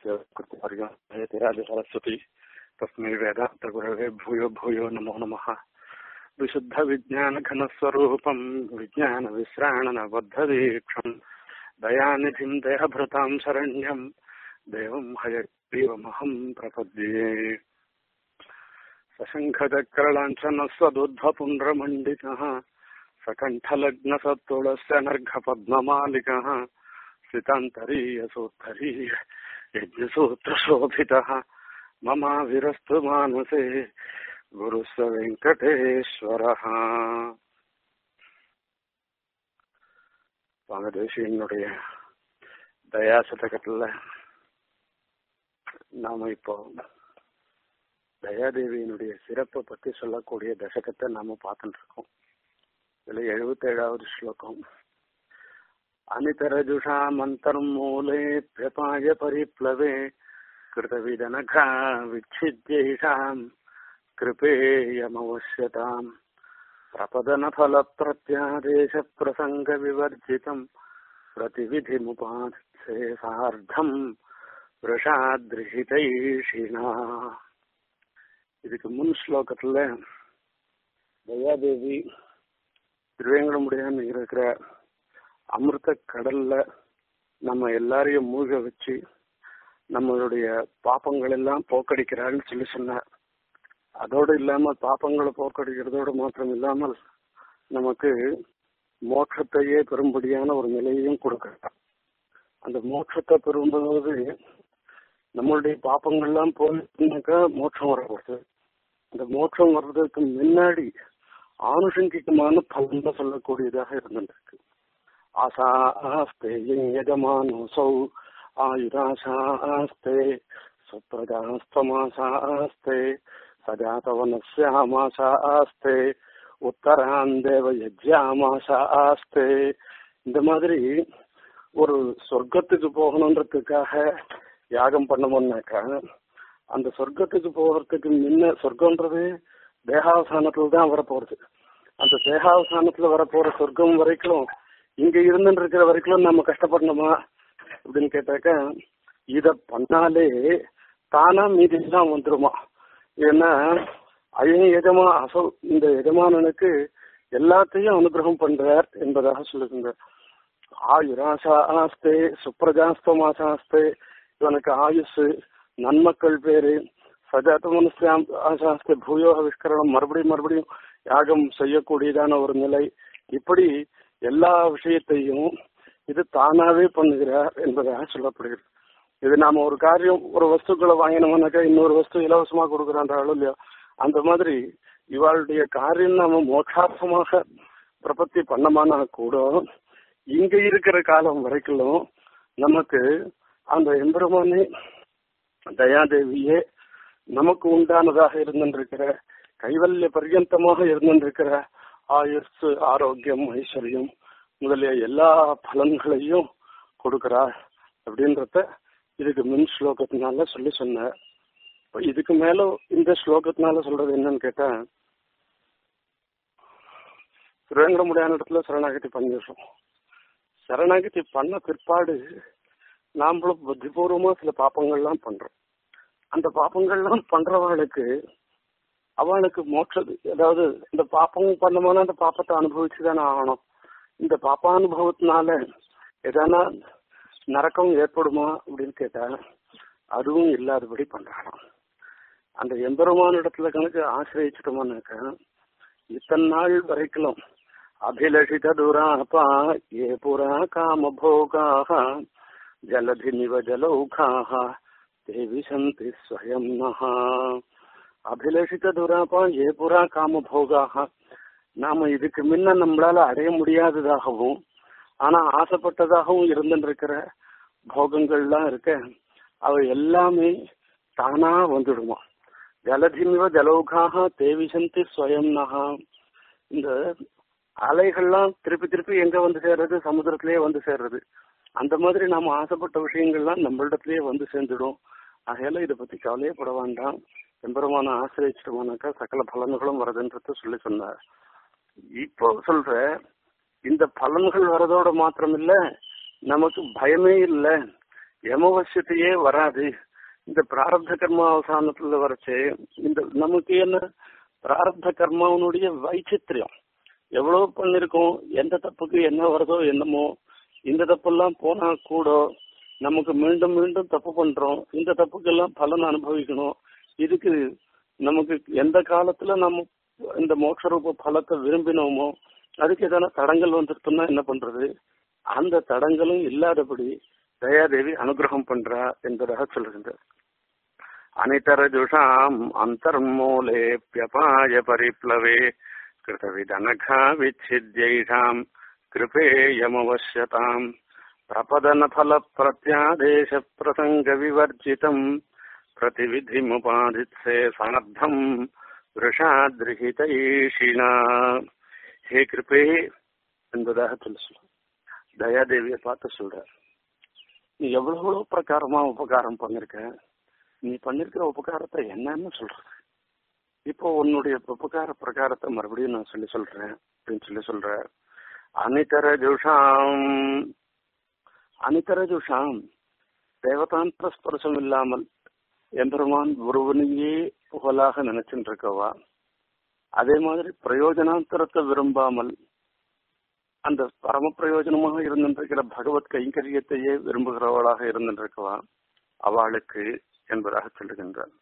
तस्य कृतिराज सरस्वती तस्मै वेदान्तगुरवे भूयो भूयो नमो नमः विशुद्धविज्ञानघनस्वरूपम् विज्ञानविश्राणनबद्धदीक्षम् दयानिधिम् देहभृताम् शरण्यम् देवम् हयग्रीवमहम् प्रपद्ये सशङ्खचक्रलाञ्छनस्वदुद्धपुण्ड्रमण्डितः सकण्ठलग्नसत्तुलस्य नर्घपद्ममालिकः सितान्तरीयसूत्तरीय यज्ञसूत्रशोभितः मम विरस्तु मानसे गुरुस्व வெங்கடேஸ்வரः சுவாமி தேசியனுடைய தயா சதகத்துல நாம இப்போ தயாதேவியினுடைய சிறப்பை பத்தி சொல்லக்கூடிய தசகத்தை நாம பார்த்துட்டு இருக்கோம் இதுல எழுபத்தி ஏழாவது ஸ்லோகம் அனிதரஜுஷா மந்தர்மூலே பிரபாய பரிப்ளவே कृतविदनघा विच्छिद्यैषाम् कृपेयमवश्यताम् प्रपदनफलप्रत्यादेशप्रसङ्गविवर्जितम् प्रतिविधिमुपाधे सार्धम् वृषाद्रिहितैषिणा இதுக்கு முன் ஸ்லோகத்துல தயாதேவி திருவேங்கடமுடியான் இருக்கிற அமிர்த கடல்ல நம்ம எல்லாரையும் மூழ்க வச்சு நம்மளுடைய பாப்பங்கள் எல்லாம் போக்கடிக்கிறாள்னு சொல்லி சொன்னார் அதோடு இல்லாம பாப்பங்களை போக்கடிக்கிறதோடு மாத்திரம் இல்லாமல் நமக்கு மோட்சத்தையே பெரும்படியான ஒரு நிலையையும் கொடுக்கிறார் அந்த மோட்சத்தை பெறும்போது நம்மளுடைய பாப்பங்கள்லாம் போயிட்டுனாக்கா மோட்சம் வரப்போகுது அந்த மோட்சம் வர்றதுக்கு முன்னாடி ஆனுஷங்கிகமான பலன் சொல்லக்கூடியதாக இருந்துருக்கு ஆசா ஆஸ்தே யஜமானோசௌ आयुराशास्ते सुप्रजास्तमाशास्ते सजातवनस्यामाशास्ते உத்தரான் தேவ யஜ்யாமாசாஸ்தே இந்த மாதிரி ஒரு சொர்க்கத்துக்கு போகணுன்றதுக்காக யாகம் பண்ணணும்னாக்கா அந்த சொர்க்கத்துக்கு போகிறதுக்கு முன்ன சொர்க்கம்ன்றது தேகாவசானத்துல தான் வரப்போறது அந்த தேகாவசானத்துல வரப்போற சொர்க்கம் வரைக்கும் இங்க இருந்துட்டு இருக்கிற வரைக்கும் நம்ம கஷ்டப்படணுமா அப்படின்னு கேட்டாக்கா இத பண்ணாலே தானா மீதி தான் வந்துருமா ஏன்னா அயன் எஜமா அசோ இந்த எஜமானனுக்கு எல்லாத்தையும் அனுகிரகம் பண்றார் என்பதாக சொல்லுங்க ஆயுராசா ஆஸ்தே சுப்ரஜாஸ்தமாசாஸ்தே இவனுக்கு ஆயுஸ் நன்மக்கள் பேரு சஜாத்த மனுஷாம் ஆசாஸ்தே பூயோக விஸ்கரணம் மறுபடியும் மறுபடியும் யாகம் செய்யக்கூடியதான ஒரு நிலை இப்படி எல்லா விஷயத்தையும் இது தானாவே பண்ணுகிறார் என்பதாக சொல்லப்படுகிறது இது நாம ஒரு காரியம் ஒரு வஸ்துக்களை வாங்கினோம்னாக்கா இன்னொரு வஸ்து இலவசமா கொடுக்குறான்றாலும் இல்லையோ அந்த மாதிரி இவாளுடைய காரியம் நாம மோட்சார்த்தமாக பிரபத்தி பண்ணமானா கூட இங்க இருக்கிற காலம் வரைக்கும் நமக்கு அந்த எம்பெருமானே தயாதேவியே நமக்கு உண்டானதாக இருந்திருக்கிற கைவல்ய பர்யந்தமாக இருந்திருக்கிற ஆயுஷ் ஆரோக்கியம் ஐஸ்வர்யம் முதலிய எல்லா பலன்களையும் கொடுக்கிறார் அப்படின்றத இதுக்கு முன் ஸ்லோகத்தினால சொல்லி சொன்னார் இதுக்கு மேல இந்த ஸ்லோகத்தினால சொல்றது என்னன்னு கேட்டா திருவேங்கடமுடியான இடத்துல சரணாகதி பண்ணிடுறோம் சரணாகதி பண்ண பிற்பாடு நாமளும் புத்திபூர்வமா சில பாப்பங்கள்லாம் பண்றோம் அந்த பாப்பங்கள்லாம் பண்றவர்களுக்கு அவளுக்கு மோட்ச அதாவது இந்த பாப்பம் பண்ணமான அந்த பாப்பத்தை அனுபவிச்சுதானே ஆகணும் இந்த பாப்பானுபவத்தினால எதனா நரக்கம் ஏற்படுமா அப்படின்னு கேட்டா அதுவும் இல்லாதபடி பண்றாங்க அந்த எம்பெருமான இடத்துல கணக்கு ஆசிரியச்சிட்டோம்னாக்கா இத்தனை நாள் வரைக்கும் அபிலஷித துராபா ஏ புரா காம போகாக ஜலதி நிவ ஜலௌகாக தேவி சந்தி ஸ்வயம் நகா அபிலஷித துராபா ஏ புரா காம போகாக நாம இதுக்கு முன்ன நம்மளால அடைய முடியாததாகவும் ஆனா ஆசைப்பட்டதாகவும் இருந்துருக்கிற போகங்கள்லாம் இருக்க அவை எல்லாமே தானா வந்துடுமா ஜலதிமிவ ஜலௌகாக தேவிசந்தி ஸ்வயம்னஹா இந்த அலைகள்லாம் திருப்பி திருப்பி எங்க வந்து சேர்றது சமுதிரத்திலேயே வந்து சேர்றது அந்த மாதிரி நாம ஆசைப்பட்ட விஷயங்கள்லாம் நம்மளிடத்திலேயே வந்து சேர்ந்துடும் ஆகையால இதை பத்தி கவலையே பட வேண்டாம் எம்பெருமான ஆசிரியச்சிட்டோம்னாக்கா சகல பலன்களும் வருதுன்றத சொல்லி சொன்னார் இப்போ சொல்ற இந்த பலன்கள் வரதோட மாத்திரம் இல்ல நமக்கு பயமே இல்ல யமவசியத்தையே வராது இந்த பிராரப்த கர்மா அவசானத்துல வரைச்சு இந்த நமக்கு என்ன பிராரப்த கர்மாவனுடைய வைச்சித்திரியம் எவ்வளவு பண்ணிருக்கோம் எந்த தப்புக்கு என்ன வருதோ என்னமோ இந்த தப்பெல்லாம் போனா கூட நமக்கு மீண்டும் மீண்டும் தப்பு பண்றோம் இந்த தப்புக்கெல்லாம் பலன் அனுபவிக்கணும் இதுக்கு நமக்கு எந்த காலத்துல நம்ம இந்த மோட்சரூப பலத்தை விரும்பினோமோ அதுக்கு எதனா தடங்கள் வந்துருச்சுன்னா என்ன பண்றது அந்த தடங்களும் இல்லாதபடி தயாதேவி அனுகிரகம் பண்றா என்பதாக சொல்கின்றார் அனிதரஜுஷாம் அந்தர்மூலேப்யபாய பரிப்ளவே கிருதவிதனகா விச்சித்யைஷாம் கிருபேயமவசியதாம் பிரபதன பல பிரத்யாதேச பிரசங்க விவர்ஜிதம் பிரதிவிதிமுபாதித்சே சார்த்தம் விஷாதிருஹிதைஷினா ஹே கிருபே என்பதாக சொல்லி சொல்ல தயாதேவியை பார்த்து சொல்றார் நீ எவ்வளவு பிரகாரமா உபகாரம் பண்ணிருக்க நீ பண்ணிருக்கிற உபகாரத்தை என்னன்னு சொல்றது இப்போ உன்னுடைய உபகார பிரகாரத்தை மறுபடியும் நான் சொல்லி சொல்றேன் அப்படின்னு சொல்லி சொல்ற அனிதரஜுஷாம் அனிதரஜுஷாம் தேவதாந்திர ஸ்பர்சம் இல்லாமல் எம்பெருமான் ஒருவனையே புகழாக நினைச்சுட்டு இருக்கவா அதே மாதிரி பிரயோஜனாந்தரத்தை விரும்பாமல் அந்த பரம பிரயோஜனமாக இருந்திருக்கிற பகவத் கைங்கரியத்தையே விரும்புகிறவளாக இருந்திருக்கவா அவளுக்கு என்பதாக சொல்லுகின்றார்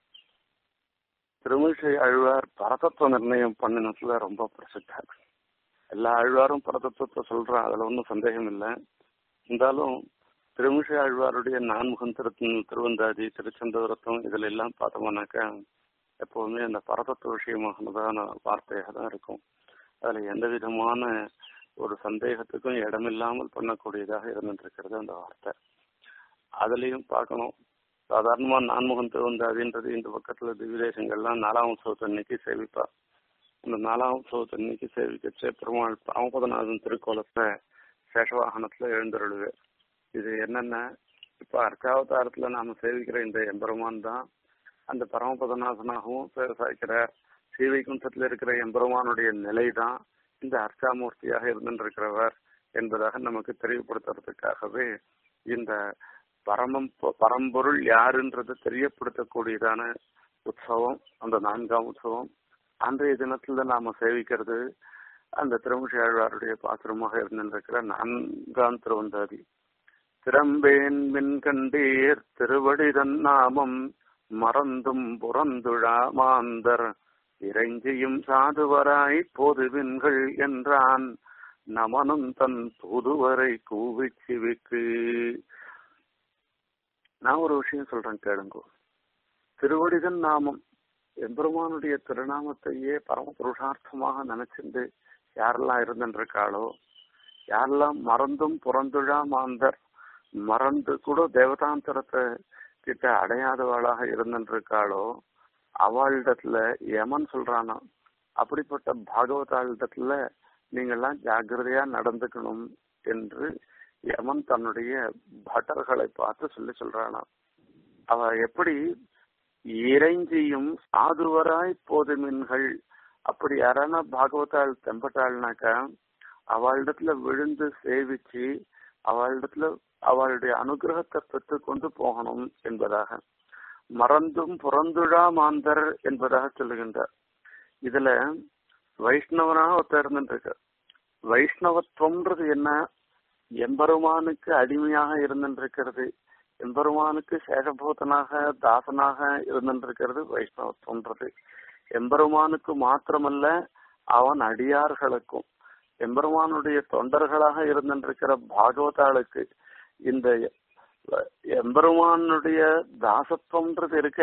திருமிஷை அழ்வார் பரதத்துவ நிர்ணயம் பண்ணினதுல ரொம்ப பிரசித்தர் எல்லா அழ்வாரும் பரதத்துவத்தை சொல்றான் அதுல ஒன்றும் சந்தேகம் இல்லை இருந்தாலும் திருமிஷை ஆழ்வாருடைய நான்முகம் திரு திருவந்தாதி திருச்செந்தபுரத்தம் இதுல எல்லாம் பார்த்தோம்னாக்கா எப்பவுமே அந்த பரதத்துவ விஷயமானதான வார்த்தையாக தான் இருக்கும் அதுல எந்த விதமான ஒரு சந்தேகத்துக்கும் இடமில்லாமல் பண்ணக்கூடியதாக இருந்துருக்கிறது அந்த வார்த்தை அதுலயும் பார்க்கணும் சாதாரணமா நான்முகம் திருவந்தாதின்றது இந்த பக்கத்துல திவ்யதேசங்கள்லாம் நாலாம் உற்சவத்தன்னைக்கு சேவிப்பா அந்த நாலாம் உற்சவத்தன்னைக்கு சேவிக்கச்சே பெருமாள் ராமபதநாதன் திருக்கோலத்தை சேஷவாகனத்துல எழுந்தருளுவேன் இது என்னென்ன இப்ப அர்க்காவதாரத்துல நாம சேவிக்கிற இந்த எம்பெருமான் தான் அந்த பரமபதநாதனாகவும் சாய்க்கிற ஸ்ரீவைகுண்டத்துல இருக்கிற எம்பெருமானுடைய நிலை தான் இந்த அர்ச்சாமூர்த்தியாக இருந்திருக்கிறவர் என்பதாக நமக்கு தெரியப்படுத்துறதுக்காகவே இந்த பரமம் பரம்பொருள் யாருன்றது தெரியப்படுத்தக்கூடியதான உற்சவம் அந்த நான்காம் உற்சவம் அன்றைய தினத்துல நாம சேவிக்கிறது அந்த திருமுஷாழ்வாருடைய பாத்திரமாக இருந்திருக்கிற நான்காம் திருவந்தாதி திறம்பேன் மின் கண்டீர் திருவடிதன் நாமம் மறந்தும் புறந்துழா மாந்தர் இறைஞ்சியும் சாதுவராய் பொதுவின்கள் என்றான் நமனும் தன் புதுவரை கூவிச் சிவிக்கு நான் ஒரு விஷயம் சொல்றேன் கேளுங்கோ திருவடிதன் நாமம் எம்பெருமானுடைய திருநாமத்தையே பரம புருஷார்த்தமாக நினைச்சிருந்து யாரெல்லாம் இருந்துருக்காளோ யாரெல்லாம் மறந்தும் புறந்துழா மாந்தர் மறந்து கூட தேவதாந்தரத்தை கிட்ட அடையாதவாளாக இருந்துருக்காளோ அவளிடத்துல யமன் சொல்றானா அப்படிப்பட்ட பாகவதாளிடத்துல நீங்கெல்லாம் ஜாகிரதையா நடந்துக்கணும் என்று யமன் தன்னுடைய பட்டர்களை பார்த்து சொல்லி சொல்றானா அவ எப்படி இறைஞ்சியும் சாதுவராய் போதுமின்கள் அப்படி யாரான பாகவதாள் தெம்பட்டாள்னாக்கா அவளிடத்துல விழுந்து சேவிச்சு அவளிடத்துல அவளுடைய அனுகிரகத்தை பெற்று கொண்டு போகணும் என்பதாக மறந்தும் புறந்துழா மாந்தர் என்பதாக சொல்லுகின்றார் இதுல வைஷ்ணவனாக ஒருத்தர் இருந்துருக்கு வைஷ்ணவத்துவம்ன்றது என்ன எம்பெருமானுக்கு அடிமையாக இருந்திருக்கிறது எம்பெருமானுக்கு சேஷபூதனாக தாசனாக இருந்திருக்கிறது வைஷ்ணவத்துவன்றது எம்பெருமானுக்கு மாத்திரமல்ல அவன் அடியார்களுக்கும் எம்பெருமானுடைய தொண்டர்களாக இருந்திருக்கிற பாகவதாளுக்கு இந்த எம்பெருமானுடைய தாசத்துவம்ன்றது இருக்க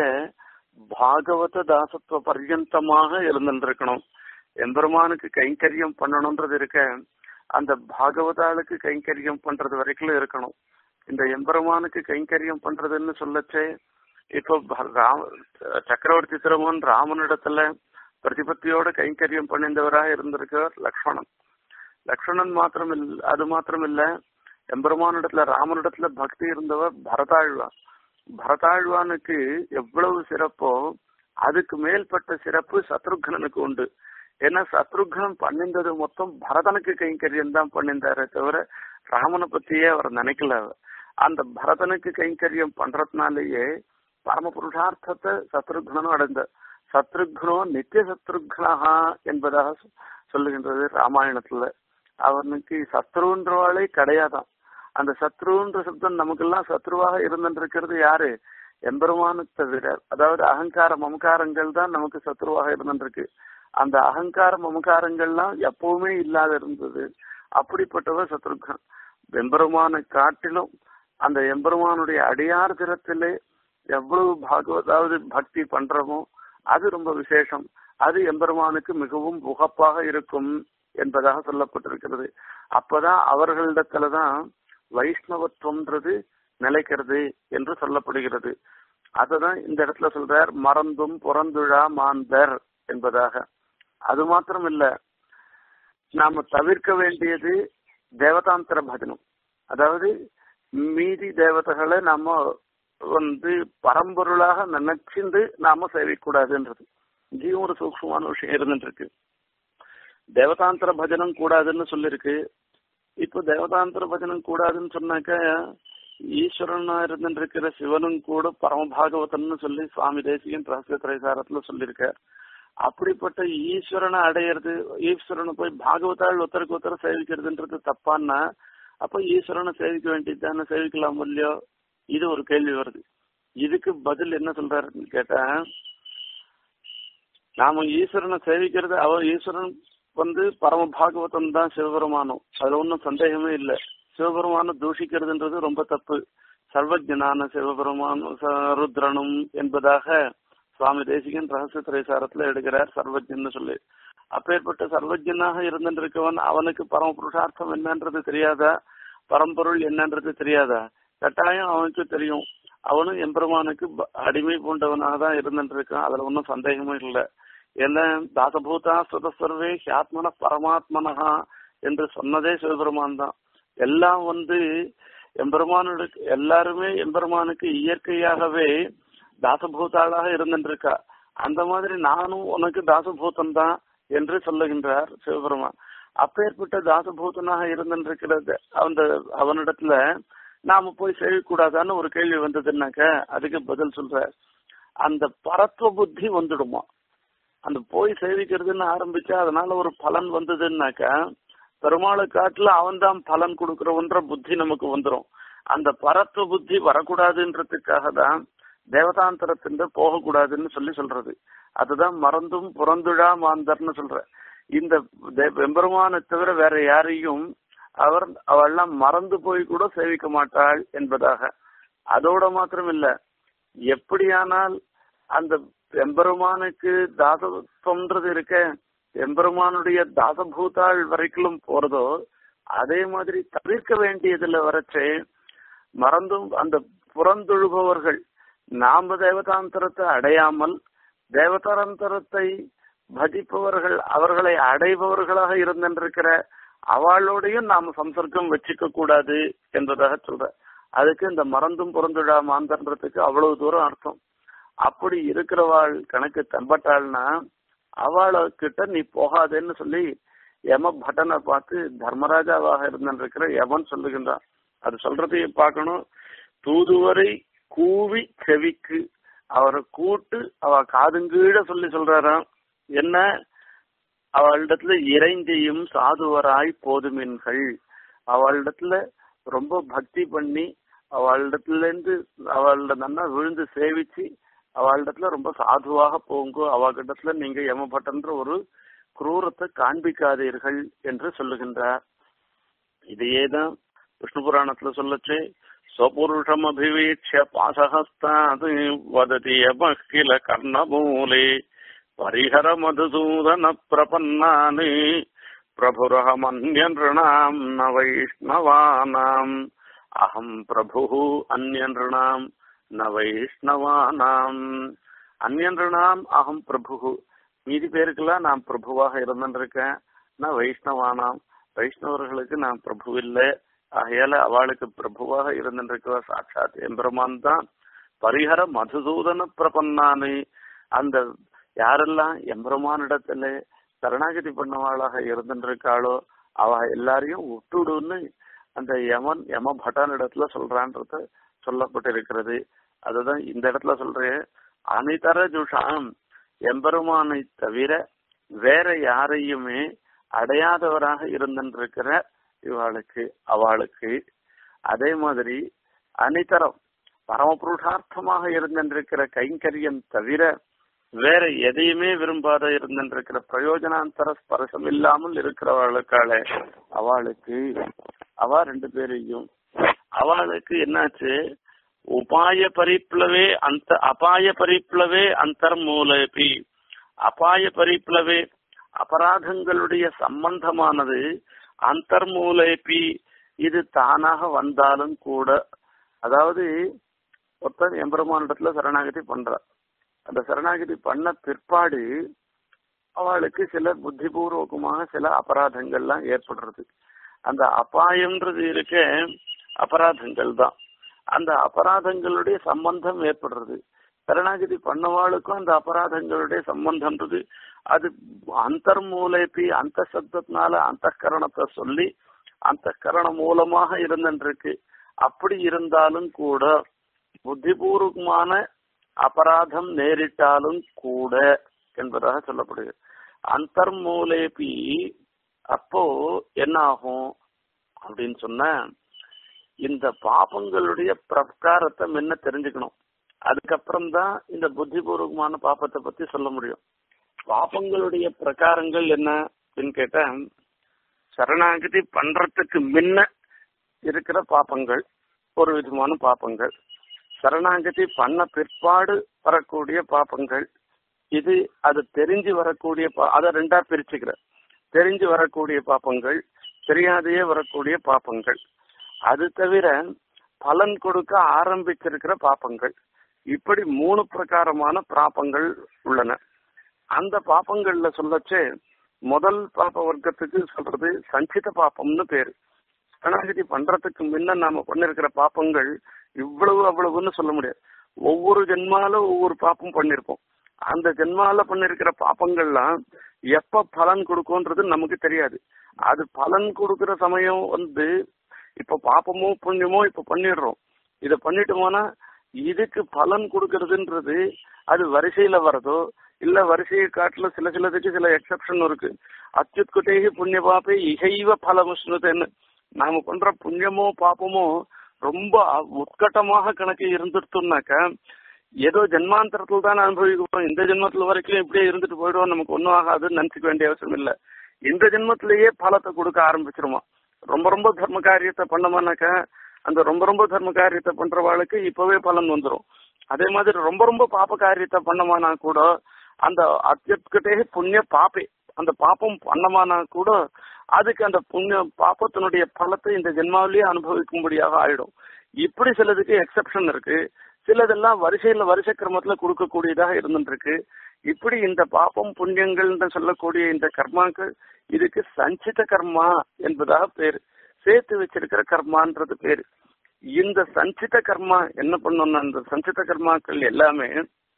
பாகவத தாசத்துவ பர்யந்தமாக இருந்திருக்கணும் எம்பெருமானுக்கு கைங்கரியம் பண்ணணும்ன்றது இருக்க அந்த பாகவதாளுக்கு கைங்கரியம் பண்றது வரைக்கும் இருக்கணும் இந்த எம்பெருமானுக்கு கைங்கரியம் பண்றதுன்னு சொல்லச்சே இப்போ ராம சக்கரவர்த்தி திருமன் ராமனிடத்துல பிரதிபத்தியோட கைங்கரியம் பண்ணிந்தவராக இருந்திருக்கவர் லக்ஷ்மணன் லக்ஷ்மணன் மாத்திரம் இல்ல அது மாத்திரம் இல்ல எம்பெருமானிடத்துல ராமனிடத்துல பக்தி இருந்தவர் பரதாழ்வான் பரதாழ்வானுக்கு எவ்வளவு சிறப்போ அதுக்கு மேல்பட்ட சிறப்பு சத்ருக்னனுக்கு உண்டு ஏன்னா சத்ருக்னம் பண்ணிந்தது மொத்தம் பரதனுக்கு கைங்கரியம் தான் பண்ணிந்தாரே தவிர ராமனை பத்தியே அவர் நினைக்கல அந்த பரதனுக்கு கைங்கரியம் பண்றதுனாலேயே பரம புருஷார்த்தத்தை சத்ருக்னனும் அடைந்த சத்ருக்னோ நித்திய சத்ருக்னஹா என்பதாக சொ- சொல்லுகின்றது ராமாயணத்துல அவனுக்கு சத்ருன்றவாளே கிடையாதான் அந்த சத்ருன்ற சப்தம் நமக்கெல்லாம் சத்ருவாக இருந்திருக்கிறது யாரு எம்பெருமானு தவிர அதாவது அகங்கார மமகாரங்கள் தான் நமக்கு சத்ருவாக இருந்திருக்கு அந்த அகங்கார மமகாரங்கள்லாம் எப்பவுமே இல்லாத இருந்தது அப்படிப்பட்டவர் சத்ருகன் எம்பெருமானை காட்டிலும் அந்த எம்பெருமானுடைய அடியார் திறத்திலே எவ்வளவு பாகவ அதாவது பக்தி பண்றோமோ அது ரொம்ப விசேஷம் அது எம்பெருமானுக்கு மிகவும் உகப்பாக இருக்கும் என்பதாக சொல்லப்பட்டிருக்கிறது அப்பதான் அவர்களிடத்துலதான் வைஷ்ணவத்துவம்ன்றது நிலைக்கிறது என்று சொல்லப்படுகிறது அததான் இந்த இடத்துல சொல்றார் மறந்தும் புறந்துழா மாந்தர் என்பதாக அது மாத்திரம் இல்ல நாம தவிர்க்க வேண்டியது தேவதாந்திர பஜனம் அதாவது மீதி தேவதைகளை நாம வந்து பரம்பொருளாக நினைச்சிருந்து நாம சேவிக்கூடாதுன்றது இங்கேயும் ஒரு சூக்ஷ்மமான விஷயம் இருந்துட்டு இருக்கு தேவதாந்திர பஜனம் கூடாதுன்னு சொல்லிருக்கு இப்போ தேவதாந்திர பஜனம் கூடாதுன்னு சொன்னாக்க ஈஸ்வரனா இருந்துருக்கிற சிவனும் கூட பரமபாகவதன்னு சொல்லி சுவாமி தேசிகன் ரகசிய திரைசாரத்துல சொல்லியிருக்கார் அப்படிப்பட்ட ஈஸ்வரனை அடையிறது ஈஸ்வரனை போய் பாகவதாள் ஒருத்தருக்கு ஒருத்தர் சேவிக்கிறதுன்றது தப்பான்னா அப்ப ஈஸ்வரனை சேவிக்க வேண்டியது தானே சேவிக்கலாம் இல்லையோ இது ஒரு கேள்வி வருது இதுக்கு பதில் என்ன சொல்றாருன்னு கேட்டா நாம ஈஸ்வரனை சேவிக்கிறது அவர் ஈஸ்வரன் வந்து பரம பாகவதம் தான் சிவபெருமானம் அதுல ஒன்றும் சந்தேகமே இல்லை சிவபெருமானம் தூஷிக்கிறதுன்றது ரொம்ப தப்பு சர்வஜனான சிவபெருமான ச- ருத்ரனும் என்பதாக சுவாமி தேசிகன் ரகசிய திரைசாரத்துல எடுக்கிறார் சர்வஜன்னு சொல்லி அப்பேற்பட்ட சர்வஜனாக இருந்திருக்கவன் அவனுக்கு பரம புருஷார்த்தம் என்னன்றது தெரியாதா பரம்பொருள் என்னன்றது தெரியாதா கட்டாயம் அவனுக்கு தெரியும் அவனும் எம்பெருமானுக்கு ப- அடிமை பூண்டவனாக தான் இருந்துருக்கான் அதுல ஒன்றும் சந்தேகமும் இல்லை என்ன தாசபூதா சுதசர்வே ஹியாத்மன பரமாத்மனஹா என்று சொன்னதே சிவபெருமான் தான் எல்லாம் வந்து எம்பெருமானுக்கு எல்லாருமே எம்பெருமானுக்கு இயற்கையாகவே தாசபூதாளாக இருந்துருக்கா அந்த மாதிரி நானும் உனக்கு தாசபூதம் தான் என்று சொல்லுகின்றார் சிவபெருமான் அப்பேற்பட்ட தாசபூதனாக இருந்திருக்கிறது அந்த அவனிடத்துல நாம போய் செய்யக்கூடாதான்னு ஒரு கேள்வி வந்ததுன்னாக்க அதுக்கு பதில் சொல்ற அந்த பரத்துவ புத்தி வந்துடுமா அந்த போய் சேவிக்கிறதுன்னு ஆரம்பிச்சா அதனால ஒரு பலன் வந்ததுன்னாக்கா பெருமாளை காட்டுல அவன் தான் பலன் கொடுக்கிறவன்ற புத்தி நமக்கு வந்துடும் அந்த பரத்துவ புத்தி வரக்கூடாதுன்றதுக்காக தான் தேவதாந்தரத்தின் போகக்கூடாதுன்னு சொல்லி சொல்றது அதுதான் மறந்தும் புறந்துழா மாந்தர்னு சொல்ற இந்த தே- எம்பெருமானை தவிர வேற யாரையும் அவர் அவெல்லாம் மறந்து போய் கூட சேவிக்க மாட்டாள் என்பதாக அதோட மாத்திரம் இல்ல எப்படியானால் அந்த எம்பெருமானுக்கு தாசத்துவம்ன்றது இருக்க எம்பெருமானுடைய தாசபூதாள் வரைக்கும் போறதோ அதே மாதிரி தவிர்க்க வேண்டியதுல வரச்சே மறந்தும் அந்த புறந்தொழுபவர்கள் நாம தேவதாந்தரத்தை அடையாமல் தேவதாந்தரத்தை பஜிப்பவர்கள் அவர்களை அடைபவர்களாக இருந்திருக்கிற அவளோடையும் நாம சம்சர்க்கம் வச்சுக்க கூடாது என்பதாக சொல்ற அதுக்கு இந்த மறந்தும் புறந்துழா மாந்தன்றதுக்கு அவ்வளவு தூரம் அர்த்தம் அப்படி இருக்கிறவாள் கணக்கு தம்பட்டாள்னா அவள கிட்ட நீ போகாதேன்னு சொல்லி யம பட்டனை பார்த்து தர்மராஜாவாக இருந்திருக்கிற யமன் சொல்லுகின்றான் அது சொல்றதையும் பார்க்கணும் தூதுவரை கூவி செவிக்கு அவரை கூட்டு அவ காதுங்கீழ சொல்லி சொல்றாராம் என்ன அவளிடத்துல இறைஞ்சியும் சாதுவராய் போதுமின்கள் அவளிடத்துல ரொம்ப பக்தி பண்ணி அவளிடத்துல இருந்து அவளோட நன்னா விழுந்து சேவிச்சு அவளிடத்துல ரொம்ப சாதுவாக போங்கோ அவளிடத்துல நீங்க யமபட்டன்ற ஒரு குரூரத்தை காண்பிக்காதீர்கள் என்று சொல்லுகின்றார் இதையேதான் விஷ்ணு புராணத்துல சொல்லச்சு ஸ்வபுருஷம் அபிவீட்ச பாசஹஸ்தாத் வததி யம கில கர்ணமூலே பரிஹர மதுசூதன பிரபன்னானி பிரபுரஹமன்யநృணாம் ந வைஷ்ணவானாம் அகம் பிரபு அந்யநృணாம் ந வைஷ்ணவானாம் அந்யநృணாம் அகம் பிரபு மீதி பேருக்கெல்லாம் நான் பிரபுவாக இருந்திருக்கேன் நான் வைஷ்ணவானாம் வைஷ்ணவர்களுக்கு நான் பிரபு இல்லை ஆகையால அவளுக்கு பிரபுவாக இருந்திருக்கிற சாட்சாத் எம்பெருமான் தான் பரிஹர மதுசூதன பிரபன்னானு அந்த யாரெல்லாம் எம்பெருமானிடத்துல சரணாகதி பண்ணவாளாக இருந்திருக்காளோ அவ எல்லாரையும் விட்டுடுன்னு அந்த யமன் யம பட்டான் இடத்துல சொல்றான்றது சொல்லப்பட்டிருக்கிறது அதுதான் இந்த இடத்துல சொல்றேன் அனிதர ஜுஷாம் எம்பெருமானை தவிர வேற யாரையுமே அடையாதவராக இருந்திருக்கிற இவாளுக்கு அவளுக்கு அதே மாதிரி அனிதரம் பரமபுருஷார்த்தமாக இருந்திருக்கிற கைங்கரியம் தவிர வேற எதையுமே விரும்பாத இருந்திருக்கிற பிரயோஜனாந்தர ஸ்பர்சம் இல்லாமல் இருக்கிறவளுக்கால அவளுக்கு அவ ரெண்டு பேரையும் அவளுக்கு என்னாச்சு உபாய பரிப்ளவே அந்த அபாய பரிப்ளவே அந்தர்மூலபி அபாய பரிப்ளவே அபராதங்களுடைய சம்பந்தமானது அந்தர்மூலபி இது தானாக வந்தாலும் கூட அதாவது ஒருத்தர் எம்பெருமானிடத்துல சரணாகதி பண்றார் அந்த சரணாகதி பண்ண பிற்பாடு அவளுக்கு சில புத்திபூர்வகமாக சில அபராதங்கள்லாம் ஏற்படுறது அந்த அபாயம்ன்றது இருக்க அபராதங்கள் தான் அந்த அபராதங்களுடைய சம்பந்தம் ஏற்படுறது சரணாகதி பண்ணவாளுக்கும் அந்த அபராதங்களுடைய சம்பந்தம்ன்றது அது அந்தர்மூலைப்பி அந்த சப்தத்தினால அந்த கரணத்தை சொல்லி அந்த கரணம் மூலமாக இருந்துருக்கு அப்படி இருந்தாலும் கூட புத்திபூர்வமான அபராதம் நேரிட்டாலும் கூட என்பதாக சொல்லப்படுகிறது அந்தர்மூலேபி அப்போ என்ன ஆகும் அப்படின்னு சொன்ன இந்த பாபங்களுடைய பிரகாரத்தை முன்ன தெரிஞ்சுக்கணும் அதுக்கப்புறம் தான் இந்த புத்திபூர்வமான பாப்பத்தை பத்தி சொல்ல முடியும் பாபங்களுடைய பிரகாரங்கள் என்ன அப்படின்னு கேட்டா சரணாகதி பண்றதுக்கு முன்ன இருக்கிற பாப்பங்கள் ஒரு விதமான பாப்பங்கள் சரணாகதி பண்ண பிற்பாடு வரக்கூடிய பாப்பங்கள் இது அது தெரிஞ்சு வரக்கூடிய அதை ரெண்டா பிரிச்சுக்கிற தெரிஞ்சு வரக்கூடிய பாப்பங்கள் தெரியாதையே வரக்கூடிய பாப்பங்கள் அது தவிர பலன் கொடுக்க ஆரம்பிச்சிருக்கிற பாப்பங்கள் இப்படி மூணு பிரகாரமான பாப்பங்கள் உள்ளன அந்த பாப்பங்கள்ல சொல்லச்சே முதல் பாப்ப வர்க்கத்துக்கு சொல்றது சஞ்சித பாப்பம்னு பேரு சரணாகதி பண்றதுக்கு முன்ன நாம பண்ணிருக்கிற பாப்பங்கள் இவ்வளவு அவ்வளவுன்னு சொல்ல முடியாது ஒவ்வொரு ஜென்மால ஒவ்வொரு பாப்பம் பண்ணிருப்போம் அந்த ஜென்மால பண்ணிருக்கிற பாப்பங்கள்லாம் எப்ப பலன் கொடுக்கும்ன்றது நமக்கு தெரியாது அது பலன் கொடுக்கிற சமயம் வந்து இப்ப பாப்பமோ புண்ணியமோ இப்ப பண்ணிடுறோம் இத பண்ணிட்டோம்னா இதுக்கு பலன் கொடுக்கறதுன்றது அது வரிசையில வரதோ இல்ல வரிசையை காட்டுல சில சிலதுக்கு சில எக்ஸப்ஷன் இருக்கு அத்யுத்குட்டேகி புண்ணிய பாப்பே இகைவ பலமுஷ்ணுதன்னு நாம பண்ற புண்ணியமோ பாப்பமோ ரொம்ப உட்கட்டமாக கணக்கு இருந்துட்டோம்னாக்க ஏதோ ஜென்மாந்தரத்துல தான் அனுபவிக்கிறோம் இந்த ஜென்மத்துல வரைக்கும் இப்படியே இருந்துட்டு போயிடுவோம் நமக்கு ஒன்றும் ஆகாதுன்னு நினைச்சுக்க வேண்டிய அவசியம் இல்ல இந்த ஜென்மத்திலேயே பலத்தை கொடுக்க ஆரம்பிச்சிருமா ரொம்ப ரொம்ப தர்ம காரியத்தை பண்ணோம்னாக்கா அந்த ரொம்ப ரொம்ப தர்ம காரியத்தை பண்றவாளுக்கு இப்பவே பலன் வந்துடும் அதே மாதிரி ரொம்ப ரொம்ப பாப்ப காரியத்தை பண்ணமானா கூட அந்த அத்தியத்கிட்டே புண்ணிய பாப்பே அந்த பாப்பம் பண்ணமானா கூட அதுக்கு அந்த புண்ணிய பாப்பத்தினுடைய பலத்தை இந்த ஜென்மாவிலேயே அனுபவிக்கும்படியாக ஆயிடும் இப்படி சிலதுக்கு எக்ஸப்ஷன் இருக்கு சிலதெல்லாம் வரிசையில வரிசை கிரமத்துல கொடுக்கக்கூடியதாக இருந்துருக்கு இப்படி இந்த பாப்பம் புண்ணியங்கள் சொல்லக்கூடிய இந்த கர்மாக்கள் இதுக்கு சஞ்சித கர்மா என்பதாக பேரு சேர்த்து வச்சிருக்கிற கர்மான்றது பேரு இந்த சஞ்சித கர்மா என்ன பண்ணணும்னா இந்த சஞ்சித கர்மாக்கள் எல்லாமே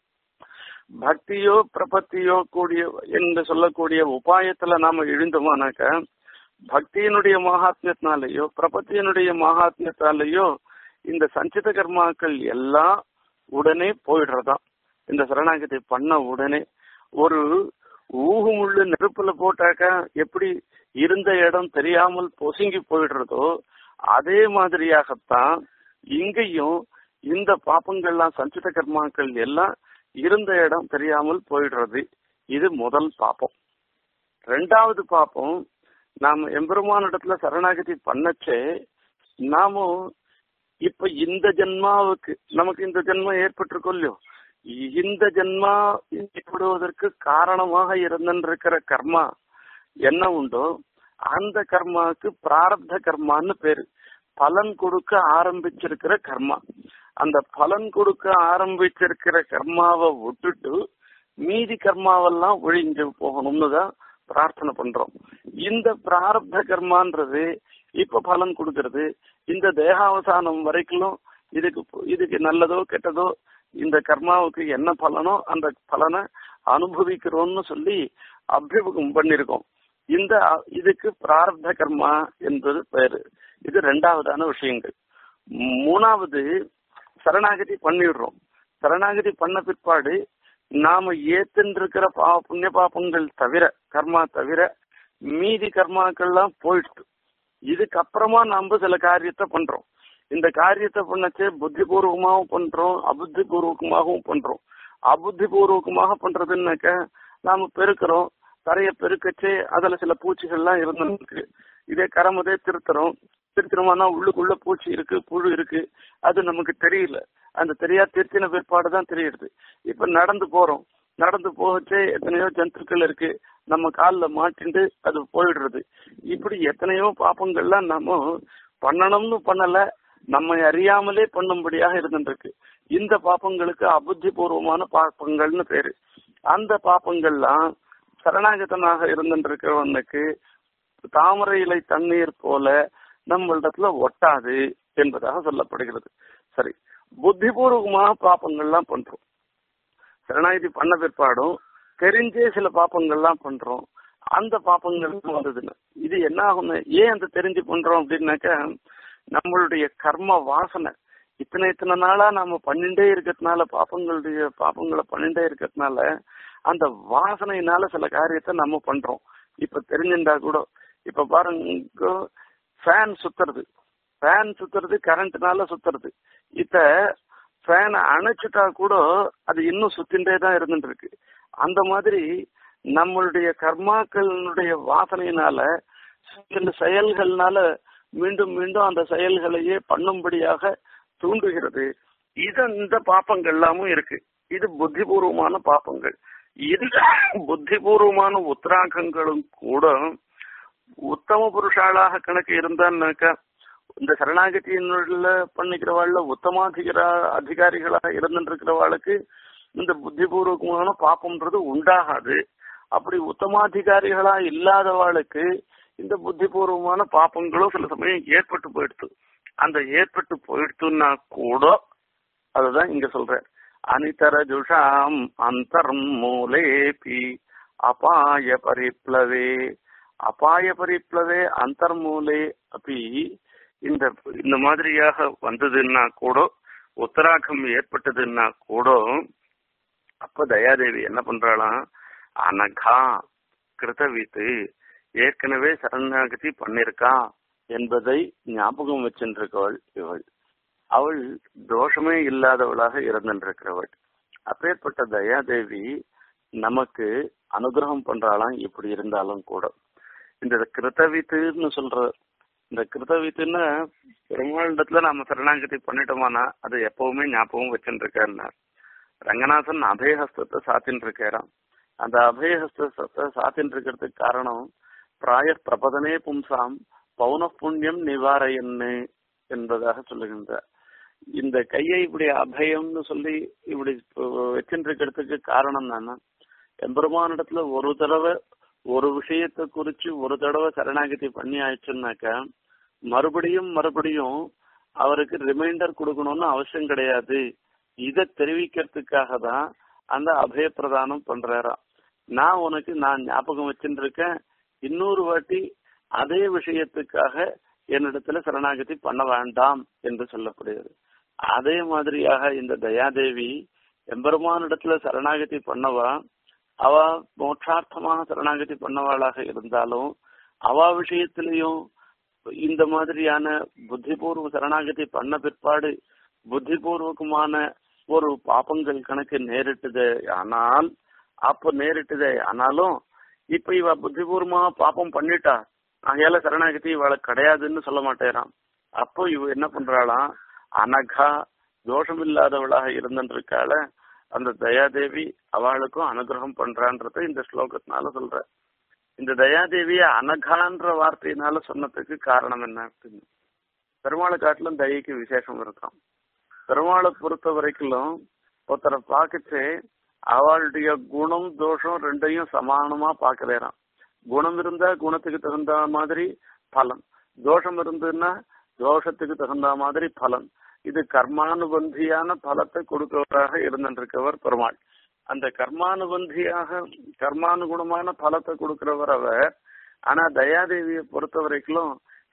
பக்தியோ பிரபத்தியோ கூடிய என்று சொல்லக்கூடிய உபாயத்துல நாம எழுந்தோமானாக்க பக்தியினுடைய மகாத்மியத்தினாலேயோ பிரபத்தியினுடைய மகாத்மியத்தாலேயோ இந்த சஞ்சித கர்மாக்கள் எல்லாம் உடனே போயிடுறதாம் இந்த சரணாகதி பண்ண உடனே ஒரு ஊகுமுள்ளு நெருப்புல போட்டாக்கா எப்படி இருந்த இடம் தெரியாமல் பொசுங்கி போயிடுறதோ அதே மாதிரியாகத்தான் இங்கேயும் இந்த பாப்பங்கள்லாம் சஞ்சித கர்மாக்கள் எல்லாம் இருந்த இடம் தெரியாமல் போயிடுறது இது முதல் பாப்பம் ரெண்டாவது பாப்பம் நாம எம்பெருமான இடத்துல சரணாகதி பண்ணச்சே நாமும் இப்ப இந்த ஜென்மாவுக்கு நமக்கு இந்த ஜென்மம் ஏற்பட்டிருக்கோம் இல்லையோ இந்த ஜென்மா ஏற்படுவதற்கு காரணமாக இருந்திருக்கிற கர்மா என்ன உண்டோ அந்த கர்மாவுக்கு பிராரப்த கர்மான்னு பேரு பலன் கொடுக்க ஆரம்பிச்சிருக்கிற கர்மா அந்த பலன் கொடுக்க ஆரம்பிச்சிருக்கிற கர்மாவை விட்டுட்டு மீதி கர்மாவெல்லாம் ஒழிஞ்சு போகணும்னு தான் பிரார்த்தனை பண்றோம் இந்த பிராரப்த கர்மான்றது இப்ப பலன் கொடுக்கறது இந்த தேகாவசானம் வரைக்கும் இதுக்கு இதுக்கு நல்லதோ கெட்டதோ இந்த கர்மாவுக்கு என்ன பலனோ அந்த பலனை அனுபவிக்கிறோம்னு சொல்லி அபிமுகம் பண்ணிருக்கோம் இந்த இதுக்கு பிராரப்த கர்மா என்பது பேரு இது ரெண்டாவதான விஷயங்கள் மூணாவது சரணாகதி பண்ணிடுறோம் சரணாகதி பண்ண பிற்பாடு நாம ஏத்துருக்கிற பா புண்ணிய பாப்பங்கள் தவிர கர்மா தவிர மீதி கர்மாக்கள்லாம் போயிடுது இதுக்கப்புறமா நாம சில காரியத்தை பண்றோம் இந்த காரியத்தை பண்ணச்சே புத்தி பூர்வமாகவும் பண்றோம் அபுத்தி பூர்வகமாகவும் பண்றோம் அபுத்தி பூர்வகமாக பண்றதுன்னாக்க நாம பெருக்கிறோம் தரைய பெருக்கச்சே அதுல சில பூச்சிகள்லாம் இருந்திருக்கு இதே கரமதே திருத்துறோம் திருத்திரமானா உள்ளுக்குள்ள பூச்சி இருக்கு புழு இருக்கு அது நமக்கு தெரியல அந்த தெரியா திருத்தின பிற்பாடு தான் தெரியுது இப்ப நடந்து போறோம் நடந்து போகச்சே எத்தனையோ ஜந்துக்கள் இருக்கு நம்ம காலில் மாட்டிண்டு அது போயிடுறது இப்படி எத்தனையோ பாப்பங்கள்லாம் நம்ம பண்ணணும்னு பண்ணல நம்மை அறியாமலே பண்ணும்படியாக இருந்துருக்கு இந்த பாப்பங்களுக்கு அபுத்தி பூர்வமான பாப்பங்கள்னு பேரு அந்த பாப்பங்கள்லாம் சரணாகதனாக இருந்துருக்கிறவனுக்கு தாமரை இலை தண்ணீர் போல நம்மளிடத்துல ஒட்டாது என்பதாக சொல்லப்படுகிறது சரி புத்திபூர்வமான பாப்பங்கள்லாம் பண்றோம் சரணாகதி பண்ண பிற்பாடும் தெரிஞ்சே சில பாப்பங்கள்லாம் பண்றோம் அந்த பாப்பங்கள் வந்ததுன்னு இது என்ன ஆகும்னு ஏன் அந்த தெரிஞ்சு பண்றோம் அப்படின்னாக்க நம்மளுடைய கர்ம வாசனை இத்தனை இத்தனை நாளா நாம பண்ணிட்டே இருக்கிறதுனால பாப்பங்களுடைய பாப்பங்களை பண்ணிட்டே இருக்கிறதுனால அந்த வாசனையினால சில காரியத்தை நம்ம பண்றோம் இப்ப தெரிஞ்சுட்டா கூட இப்ப பாருங்க ஃபேன் சுத்துறது ஃபேன் சுத்துறது கரண்ட்னால சுத்துறது இத ஃபேன் அணைச்சிட்டா கூட அது இன்னும் சுத்தின்றே தான் இருந்துட்டு இருக்கு அந்த மாதிரி நம்மளுடைய கர்மாக்களுடைய வாசனையினால சில செயல்கள்னால மீண்டும் மீண்டும் அந்த செயல்களையே பண்ணும்படியாக தூண்டுகிறது இது இந்த பாப்பங்கள் எல்லாமும் இருக்கு இது புத்திபூர்வமான பாப்பங்கள் இது புத்திபூர்வமான உத்தராகங்களும் கூட உத்தம புருஷாளாக கணக்கு இருந்தான்னாக்கா இந்த சரணாகதியினுள்ள பண்ணிக்கிறவாள்ல உத்தமாதிகார அதிகாரிகளாக இருந்துருக்கிறவாளுக்கு இந்த புத்திபூர்வகமான பாப்பம்ன்றது உண்டாகாது அப்படி உத்தமாதிகாரிகளா இல்லாதவாளுக்கு இந்த புத்திபூர்வமான பாப்பங்களும் சில சமயம் ஏற்பட்டு போயிடுது அந்த ஏற்பட்டு போயிடுத்துன்னா கூட அதுதான் இங்க சொல்ற அனிதரஜுஷாம் அந்தரம் மூலேபி அபாய பரிப்ளவே அபாய பரிப்ளவே அந்தர்மூலே அப்படி இந்த இந்த மாதிரியாக வந்ததுன்னா கூட உத்தராகம் ஏற்பட்டதுன்னா கூட அப்ப தயாதேவி என்ன பண்றாளாம் அனகா கிருதவித்து ஏற்கனவே சரணாகதி பண்ணிருக்கா என்பதை ஞாபகம் வச்சிருக்கவள் இவள் அவள் தோஷமே இல்லாதவளாக இருந்திருக்கிறவள் அப்பேற்பட்ட தயாதேவி நமக்கு அனுகிரகம் பண்றாளாம் இப்படி இருந்தாலும் கூட இந்த கிருத்தவித்துன்னு சொல்ற இந்த கிருத்தவித்துன்னா பெருமாளிடத்துல நாம சரணாகதி பண்ணிட்டோமானா அது எப்பவுமே ஞாபகம் வச்சுட்டு இருக்காருனார் ரங்கநாதன் அபயஹஸ்தத்தை சாத்தின்னு இருக்காராம் அந்த அபயஹஸ்தத்தை சாத்தின்னு இருக்கிறதுக்கு காரணம் பிராய பிரபதனே பும்சாம் பௌன புண்ணியம் நிவாரையன்னு என்பதாக சொல்லுகின்றார் இந்த கையை இப்படி அபயம்னு சொல்லி இப்படி வச்சுட்டு இருக்கிறதுக்கு காரணம் தானே எம்பெருமானிடத்துல ஒரு தடவை ஒரு விஷயத்தை குறிச்சு ஒரு தடவை சரணாகதி பண்ணி ஆயிடுச்சுன்னாக்கா மறுபடியும் மறுபடியும் அவருக்கு ரிமைண்டர் கொடுக்கணும்னு அவசியம் கிடையாது இதை தெரிவிக்கிறதுக்காக தான் அந்த அபய பிரதானம் பண்றாராம் நான் உனக்கு நான் ஞாபகம் வச்சுட்டு இருக்கேன் இன்னொரு வாட்டி அதே விஷயத்துக்காக என்னிடத்துல சரணாகதி பண்ண வேண்டாம் என்று சொல்லப்படுகிறது அதே மாதிரியாக இந்த தயாதேவி எம்பெருமானிடத்துல சரணாகதி பண்ணவா அவ மோட்சார்த்தமாக சரணாகதி பண்ணவாளாக இருந்தாலும் அவ விஷயத்திலையும் இந்த மாதிரியான புத்திபூர்வ சரணாகதி பண்ண பிற்பாடு புத்திபூர்வகமான ஒரு பாப்பங்கள் கணக்கு நேரிட்டது ஆனால் அப்ப நேரிட்டது ஆனாலும் இப்ப இவ புத்திபூர்வமா பாப்பம் பண்ணிட்டா ஆகையால சரணாகதி இவளை கிடையாதுன்னு சொல்ல மாட்டேறான் அப்போ இவ என்ன பண்றாளாம் அனகா தோஷம் இல்லாதவளாக இருந்துருக்காள அந்த தயாதேவி அவளுக்கும் அனுகிரகம் பண்றான்றத இந்த ஸ்லோகத்தினால சொல்ற இந்த தயாதேவிய அனகான்ற வார்த்தையினால சொன்னதுக்கு காரணம் என்ன அப்படின்னு பெருமாளை காட்டிலும் தயைக்கு விசேஷம் இருக்கும் பெருமாளை பொறுத்த வரைக்கும் ஒருத்தரை பார்க்கச்சு அவளுடைய குணம் தோஷம் ரெண்டையும் சமானமா பார்க்கலேறான் குணம் இருந்தா குணத்துக்கு தகுந்த மாதிரி பலன் தோஷம் இருந்ததுன்னா தோஷத்துக்கு தகுந்த மாதிரி பலன் இது கர்மானுபந்தியான பலத்தை கொடுக்கிறவராக இருந்திருக்கவர் பெருமாள் அந்த கர்மானுபந்தியாக கர்மானுகுணமான பலத்தை கொடுக்கிறவர் அவர் ஆனா தயாதேவியை பொறுத்த வரைக்கும்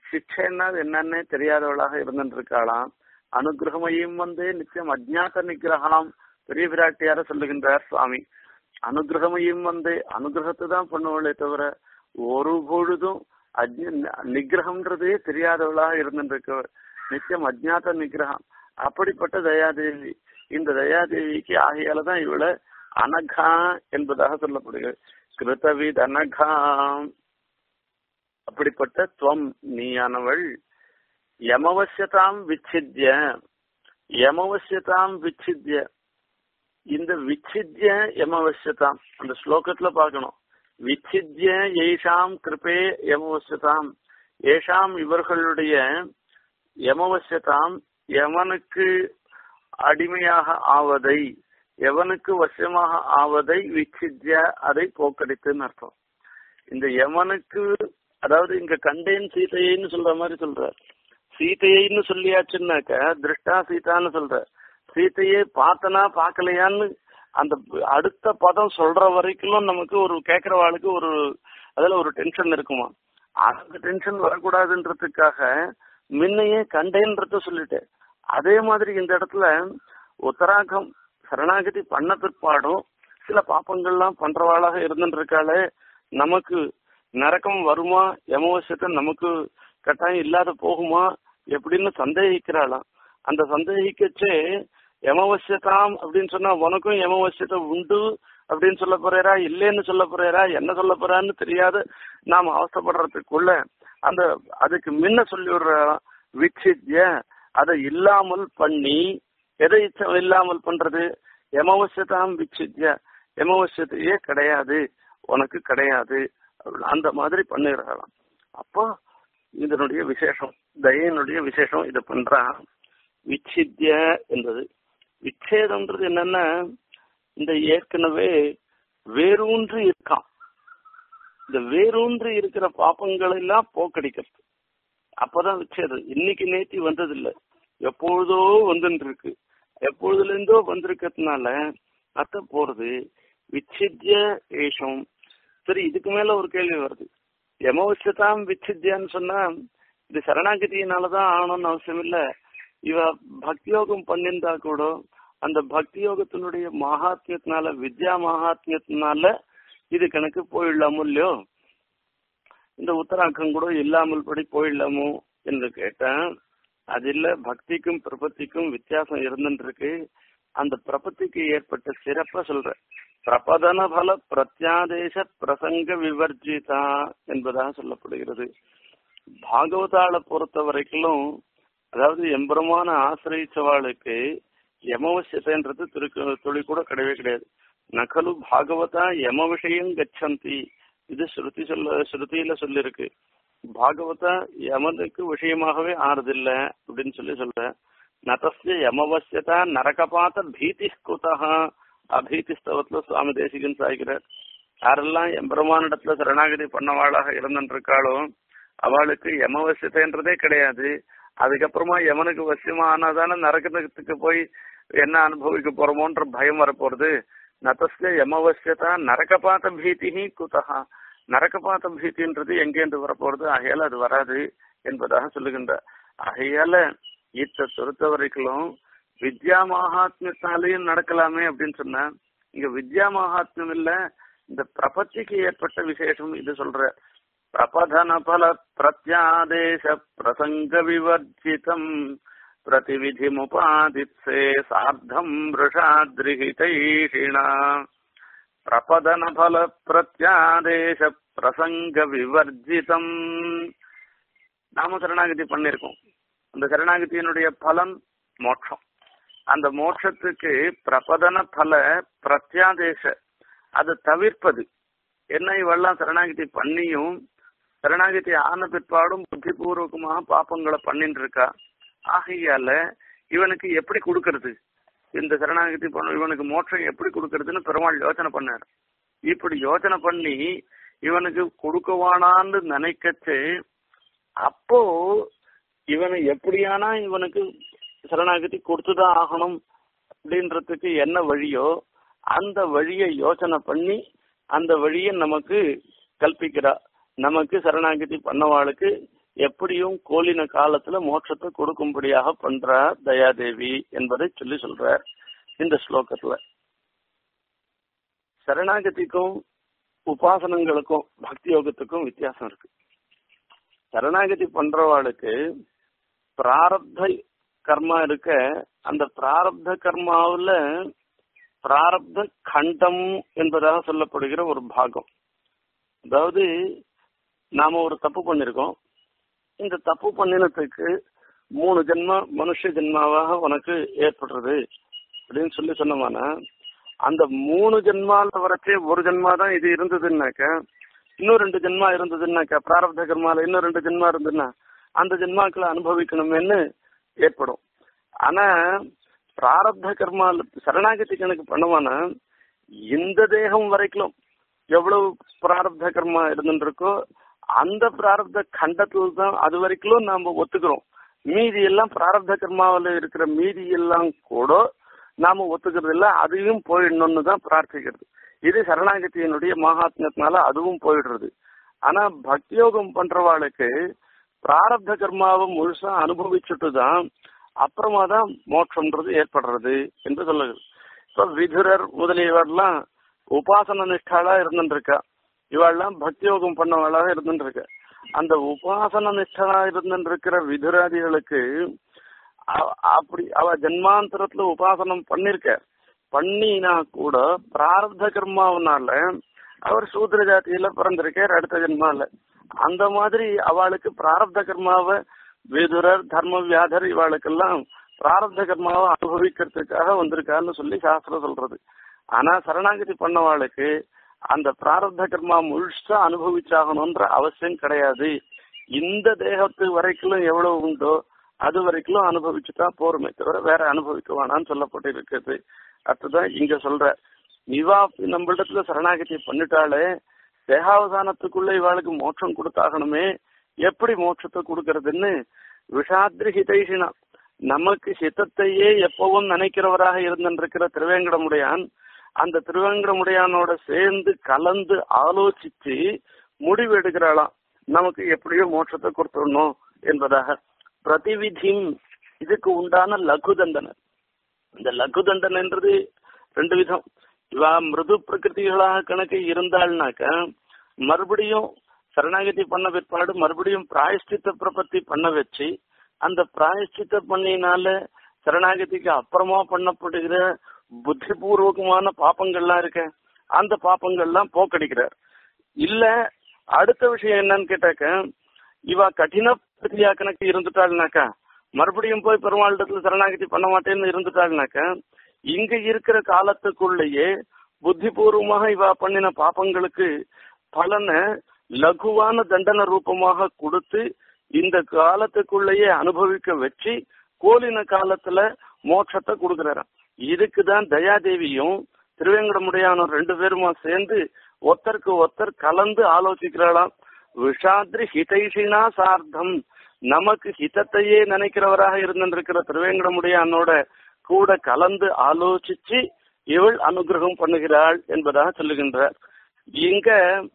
சிக்ஷைன்னா என்னன்னே தெரியாதவளாக இருந்துட்டு இருக்காளாம் அனுகிரகமையும் வந்து நிச்சயம் அஜ்ஞாத நிகிரகம் பெரிய பிராட்டியார சொல்லுகின்றார் சுவாமி அனுகிரகமையும் வந்து அனுகிரகத்தை தான் பண்ணுவளே தவிர ஒரு பொழுதும் அஜ்ஞ நிகிரகம்ன்றதே தெரியாதவளாக இருந்துட்டு நிச்சயம் அஜ்ஞாத நிகிரகம் அப்படிப்பட்ட தயாதேவி இந்த தயாதேவிக்கு ஆகையால தான் இவளை அனகா என்பதாக சொல்லப்படுகிறது கிருத்தவித் அனகாம் அப்படிப்பட்ட துவம் நீயானவள் யமவசியதாம் விச்சித்ய யமவசியதாம் விச்சித்ய இந்த விச்சித்ய யமவசியதாம் அந்த ஸ்லோகத்துல பார்க்கணும் விச்சித்ய ஏஷாம் கிருபே யமவசியதாம் ஏஷாம் இவர்களுடைய யமவசியதாம் யமனுக்கு அடிமையாக ஆவதை எவனுக்கு வசியமாக ஆவதை விச்சித்ய அதை போக்கடித்துன்னு அர்த்தம் இந்த யமனுக்கு அதாவது இங்க கண்டேன் சீதையைன்னு சொல்ற மாதிரி சொல்ற சீதையைன்னு சொல்லியாச்சுன்னாக்க திருஷ்டா சீதான்னு சொல்ற சீதையே பார்த்தனா பார்க்கலையான்னு அந்த அடுத்த பதம் சொல்ற வரைக்கும் நமக்கு ஒரு கேட்கறவாளுக்கு ஒரு அதுல ஒரு டென்ஷன் இருக்குமா அந்த டென்ஷன் வரக்கூடாதுன்றதுக்காக முன்னையே கண்டேன்றத சொல்லிட்டேன் அதே மாதிரி இந்த இடத்துல உத்தராகம் சரணாகதி பண்ண பிற்பாடும் சில பாப்பங்கள்லாம் பண்றவாளாக இருந்துட்டு இருக்காளே நமக்கு நரக்கம் வருமா யமவசியத்தை நமக்கு கட்டாயம் இல்லாத போகுமா எப்படின்னு சந்தேகிக்கிறாளாம் அந்த சந்தேகிக்கச்சே யமவசியதாம் அப்படின்னு சொன்னா உனக்கும் யமவசியத்தை உண்டு அப்படின்னு சொல்ல போறா இல்லைன்னு சொல்ல போறா என்ன சொல்ல போறான்னு தெரியாத நாம் அவஸ்தப்படுறதுக்குள்ள அந்த அதுக்கு முன்ன சொல்லி விடுற விச்சித்ய அதை இல்லாமல் பண்ணி எதை இல்லாமல் பண்றது யமவசியதாம் விச்சித்ய யமவசியத்தையே கிடையாது உனக்கு கிடையாது அந்த மாதிரி பண்ணிடுறாளாம் அப்போ இதனுடைய விசேஷம் தயனுடைய விசேஷம் இதை பண்றா விச்சித்ய என்பது விச்சேதம்ன்றது என்னன்னா இந்த ஏற்கனவே வேரூன்றி இருக்கான் இந்த வேரூன்றி இருக்கிற பாப்பங்கள் எல்லாம் போக்கடிக்கிறது அப்பதான் விச்சேதம் இன்னைக்கு நேத்தி வந்ததில்லை எப்பொழுதோ வந்துட்டு இருக்கு எப்பொழுதுல இருந்தோ வந்திருக்கிறதுனால அத்த போறது விச்சித்ய ஏஷம் சரி இதுக்கு மேல ஒரு கேள்வி வருது யமவசியதாம் விச்சித்யான்னு சொன்னா இது சரணாகதியினாலதான் ஆகணும்னு அவசியம் இல்ல இவ பக்தி யோகம் பண்ணிருந்தா கூட அந்த பக்தி யோகத்தினுடைய மகாத்மியத்தினால வித்யா மகாத்மியத்தினால இது கணக்கு போயிடலாமோ இல்லையோ இந்த உத்தராக்கம் கூட இல்லாமல் படி போயிடலாமோ என்று கேட்டேன் அது இல்ல பக்திக்கும் பிரபத்திக்கும் வித்தியாசம் இருந்துட்டு இருக்கு அந்த பிரபத்திக்கு ஏற்பட்ட சிறப்ப சொல்ற பிரபதன பல பிரத்யாதேச பிரசங்க விவர்ஜிதா என்பதாக சொல்லப்படுகிறது பாகவதாளை பொறுத்த வரைக்கும் அதாவது எம்பெருமான ஆசிரியச்சவாளுக்கு யமவசியத்தைன்றது திருக்கு தொழில் கூட கிடையவே கிடையாது நகலு பாகவதா யம விஷயம் கச்சந்தி இது ஸ்ருதி சொல்ல ஸ்ருதியில சொல்லிருக்கு பாகவதா யமனுக்கு விஷயமாகவே ஆறுதில்ல அப்படின்னு சொல்லி சொல்ற நதஸ்ய யமவசியதா நரகபாத்த பீதி குதா அபீதி ஸ்தவத்துல சுவாமி தேசிகன் சாய்கிறார் யாரெல்லாம் எம்பெருமானிடத்துல சரணாகதி பண்ணவாளாக இருந்துருக்காளோ அவளுக்கு யமவசியத்தைன்றதே கிடையாது அதுக்கப்புறமா யமனுக்கு வசியமா ஆனாதானே நரகத்துக்கு போய் என்ன அனுபவிக்க போறோமோன்ற பயம் வரப்போறது நதஸ்ய யமவசியதா நரகபாத்த பீதி குதா நரகபாத்த பீதின்றது எங்கேருந்து வரப்போறது ஆகையால அது வராது என்பதாக சொல்லுகின்ற ஆகையால இத்த பொறுத்த வரைக்கும் வித்யா மகாத்மியத்தாலையும் நடக்கலாமே அப்படின்னு சொன்னா இங்க வித்யா மகாத்மியம் இல்ல இந்த பிரபத்திக்கு ஏற்பட்ட விசேஷம் இது சொல்ற பிரபதன பல பிரத்யாதேச பிரசங்க விவர்ஜிதம் பிரதிவிதி முபாதித்சே சார்த்தம் ரிஷாத்ரிஹிதைஷிணா பிரபதன பல பிரத்யாதேச பிரசங்க விவர்ஜிதம் நாம சரணாகதி பண்ணிருக்கோம் அந்த சரணாகதியினுடைய பலன் மோட்சம் அந்த மோட்சத்துக்கு பிரபதன பல பிரத்யாதேச அதை தவிர்ப்பது என்ன இவெல்லாம் சரணாகதி பண்ணியும் சரணாகதி ஆன பிற்பாடும் புத்திபூர்வகமாக பாப்பங்களை பண்ணிட்டு இருக்கா ஆகையால இவனுக்கு எப்படி கொடுக்கறது இந்த சரணாகதி பண்ண இவனுக்கு மோட்சம் எப்படி கொடுக்கறதுன்னு பெருமாள் யோசனை பண்ணார் இப்படி யோசனை பண்ணி இவனுக்கு கொடுக்கவானான்னு நினைக்கச்சு அப்போ இவனை எப்படியானா இவனுக்கு சரணாகதி கொடுத்துதான் ஆகணும் அப்படின்றதுக்கு என்ன வழியோ அந்த வழியை யோசனை பண்ணி அந்த வழியை நமக்கு கல்பிக்கிறா நமக்கு சரணாகதி பண்ணவாளுக்கு எப்படியும் கோலின காலத்துல மோட்சத்தை கொடுக்கும்படியாக பண்றார் தயாதேவி என்பதை சொல்லி சொல்றார் இந்த ஸ்லோகத்துல சரணாகதிக்கும் உபாசனங்களுக்கும் பக்தி யோகத்துக்கும் வித்தியாசம் இருக்கு சரணாகதி பண்றவாளுக்கு பிராரப்த கர்மா இருக்க அந்த பிராரப்த கர்மாவுல பிராரப்த கண்டம் என்பதாக சொல்லப்படுகிற ஒரு பாகம் அதாவது நாம ஒரு தப்பு பண்ணிருக்கோம் இந்த தப்பு பண்ணினதுக்கு மூணு ஜென்மா மனுஷ ஜென்மாவாக உனக்கு ஏற்படுறது அப்படின்னு சொல்லி சொன்னோம்னா அந்த மூணு ஜென்மால வரைச்சே ஒரு ஜென்மா தான் இது இருந்ததுன்னாக்க இன்னும் ரெண்டு ஜென்மா இருந்ததுன்னாக்கா பிராரப்த கர்மால இன்னும் ரெண்டு ஜென்மா இருந்ததுன்னா அந்த ஜென்மாக்களை அனுபவிக்கணும்னு ஏற்படும் ஆனா பிராரப்த கர்மா சரணாகதி கணக்கு பண்ணுவானா இந்த தேகம் வரைக்கும் எவ்வளவு பிராரப்த கர்மா இருந்துருக்கோ அந்த பிராரப்த கண்டத்துல தான் அது வரைக்கும் நாம ஒத்துக்கிறோம் மீதி எல்லாம் பிராரப்த கர்மாவில் இருக்கிற மீதி எல்லாம் கூட நாம ஒத்துக்கிறது இல்ல அதையும் போயிடணும்னு தான் பிரார்த்திக்கிறது இது சரணாகதியினுடைய மகாத்மத்தினால அதுவும் போயிடுறது ஆனா பக்தியோகம் பண்றவாளுக்கு பிராரப்த கர்மாவை முழுசா அனுபவிச்சுட்டு தான் அப்புறமா தான் மோட்சம்ன்றது ஏற்படுறது என்று சொல்லுது இப்ப விதுரர் முதலியவர்லாம் உபாசன நிஷ்டாளா இருந்துருக்கா இவாள்லாம் பக்தியோகம் பண்ணவாளாக இருந்துருக்க அந்த உபாசன நிஷ்டனா இருந்துருக்கிற விதுராதிகளுக்கு அப்படி அவ ஜென்மாந்தரத்துல உபாசனம் பண்ணிருக்க பண்ணினா கூட பிராரப்த கர்மாவனால அவர் சூத்திர ஜாத்தியில பிறந்திருக்கார் அடுத்த ஜென்மால அந்த மாதிரி அவளுக்கு பிராரப்த கர்மாவை விதுரர் தர்ம வியாதர் இவாளுக்கெல்லாம் பிராரப்த கர்மாவை அனுபவிக்கிறதுக்காக வந்திருக்கான்னு சொல்லி சாஸ்திரம் சொல்றது ஆனா சரணாகதி பண்ணவாளுக்கு அந்த பிராரப்த கர்மா முழுசா அனுபவிச்சாகணும்ன்ற அவசியம் கிடையாது இந்த தேகத்து வரைக்கும் எவ்வளவு உண்டோ அது வரைக்கும் அனுபவிச்சுட்டா போருமே தவிர வேற அனுபவிக்க வேணாம்னு சொல்லப்பட்டு இருக்குது அதுதான் இங்க சொல்ற இவா நம்மளிடத்துல சரணாகதி பண்ணிட்டாலே தேகாவசானத்துக்குள்ள இவாளுக்கு மோட்சம் கொடுத்தாகணுமே எப்படி மோட்சத்தை கொடுக்கறதுன்னு விஷாத்ரி ஹிதைஷினா நமக்கு ஹிதத்தையே எப்பவும் நினைக்கிறவராக இருந்திருக்கிற திருவேங்கடமுடையான் அந்த திருவேங்கடமுடையானோட சேர்ந்து கலந்து ஆலோசிச்சு முடிவு எடுக்கிறாளாம் நமக்கு எப்படியோ மோட்சத்தை கொடுத்துடணும் என்பதாக பிரதிவிதிம் இதுக்கு உண்டான லகு தண்டனை இந்த லகு தண்டனைன்றது ரெண்டு விதம் இவா மிருது பிரகிருதிகளாக கணக்கு இருந்தாள்னாக்க மறுபடியும் சரணாகதி பண்ண பிற்பாடு மறுபடியும் பிராயஷ்டித்த பிரபத்தி பண்ண வச்சு அந்த பிராயஷ்டித்த பண்ணினால சரணாகதிக்கு அப்புறமா பண்ணப்படுகிற புத்திபூர்வகமான பாப்பங்கள்லாம் இருக்க அந்த பாப்பங்கள்லாம் போக்கடிக்கிறார் இல்ல அடுத்த விஷயம் என்னன்னு கேட்டாக்க இவ கடின பிரதியா கணக்கு இருந்துட்டாள்னாக்கா மறுபடியும் போய் பெருமாளிடத்துல சரணாகதி பண்ண மாட்டேன்னு இருந்துட்டாள்னாக்க இங்க இருக்கிற காலத்துக்குள்ளேயே புத்திபூர்வமாக இவ பண்ணின பாப்பங்களுக்கு பலனை லகுவான தண்டன ரூபமாக கொடுத்து இந்த காலத்துக்குள்ளேயே அனுபவிக்க வச்சு கோலின காலத்துல மோட்சத்தை கொடுக்கிறாராம் இதுக்குதான் தயாதேவியும் திருவேங்கடமுடையானும் ரெண்டு பேருமா சேர்ந்து ஒருத்தருக்கு ஒருத்தர் கலந்து ஆலோசிக்கிறாளாம் விஷாத்ரி ஹிதைஷினா சார்த்தம் நமக்கு ஹிதத்தையே நினைக்கிறவராக இருந்திருக்கிற திருவேங்கடமுடையானோட கூட கலந்து ஆலோசிச்சு இவள் அனுகிரகம் பண்ணுகிறாள் என்பதாக சொல்லுகின்றார் இங்க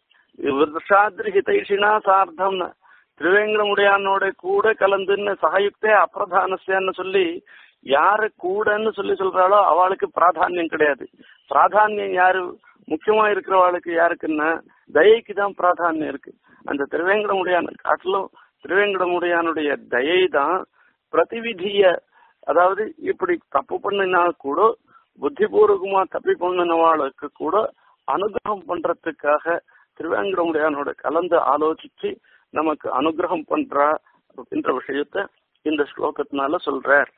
விஷாத்ரி ஹிதைஷினா சார்த்தம் திருவேங்கடமுடையானோட கூட கலந்துன்னு சகயுக்தே அப்பிரதானஸ்யான்னு சொல்லி யாரு கூடன்னு சொல்லி சொல்றாளோ அவளுக்கு பிராதானியம் கிடையாது பிராதானியம் யாரு முக்கியமா இருக்கிறவாளுக்கு யாருக்குன்னா தயைக்கு தான் பிராதானியம் இருக்கு அந்த திருவேங்கடமுடையான காட்டிலும் திருவேங்கடமுடையானுடைய தயை தான் பிரதிவிதிய அதாவது இப்படி தப்பு பண்ணினா கூட புத்திபூர்வகமா தப்பி பண்ணினவாளுக்கு கூட அனுகிரகம் பண்றதுக்காக திருவேங்கடமுடையானோட கலந்து ஆலோசிச்சு நமக்கு அனுகிரகம் பண்றா என்ற விஷயத்த இந்த ஸ்லோகத்தினால சொல்றார்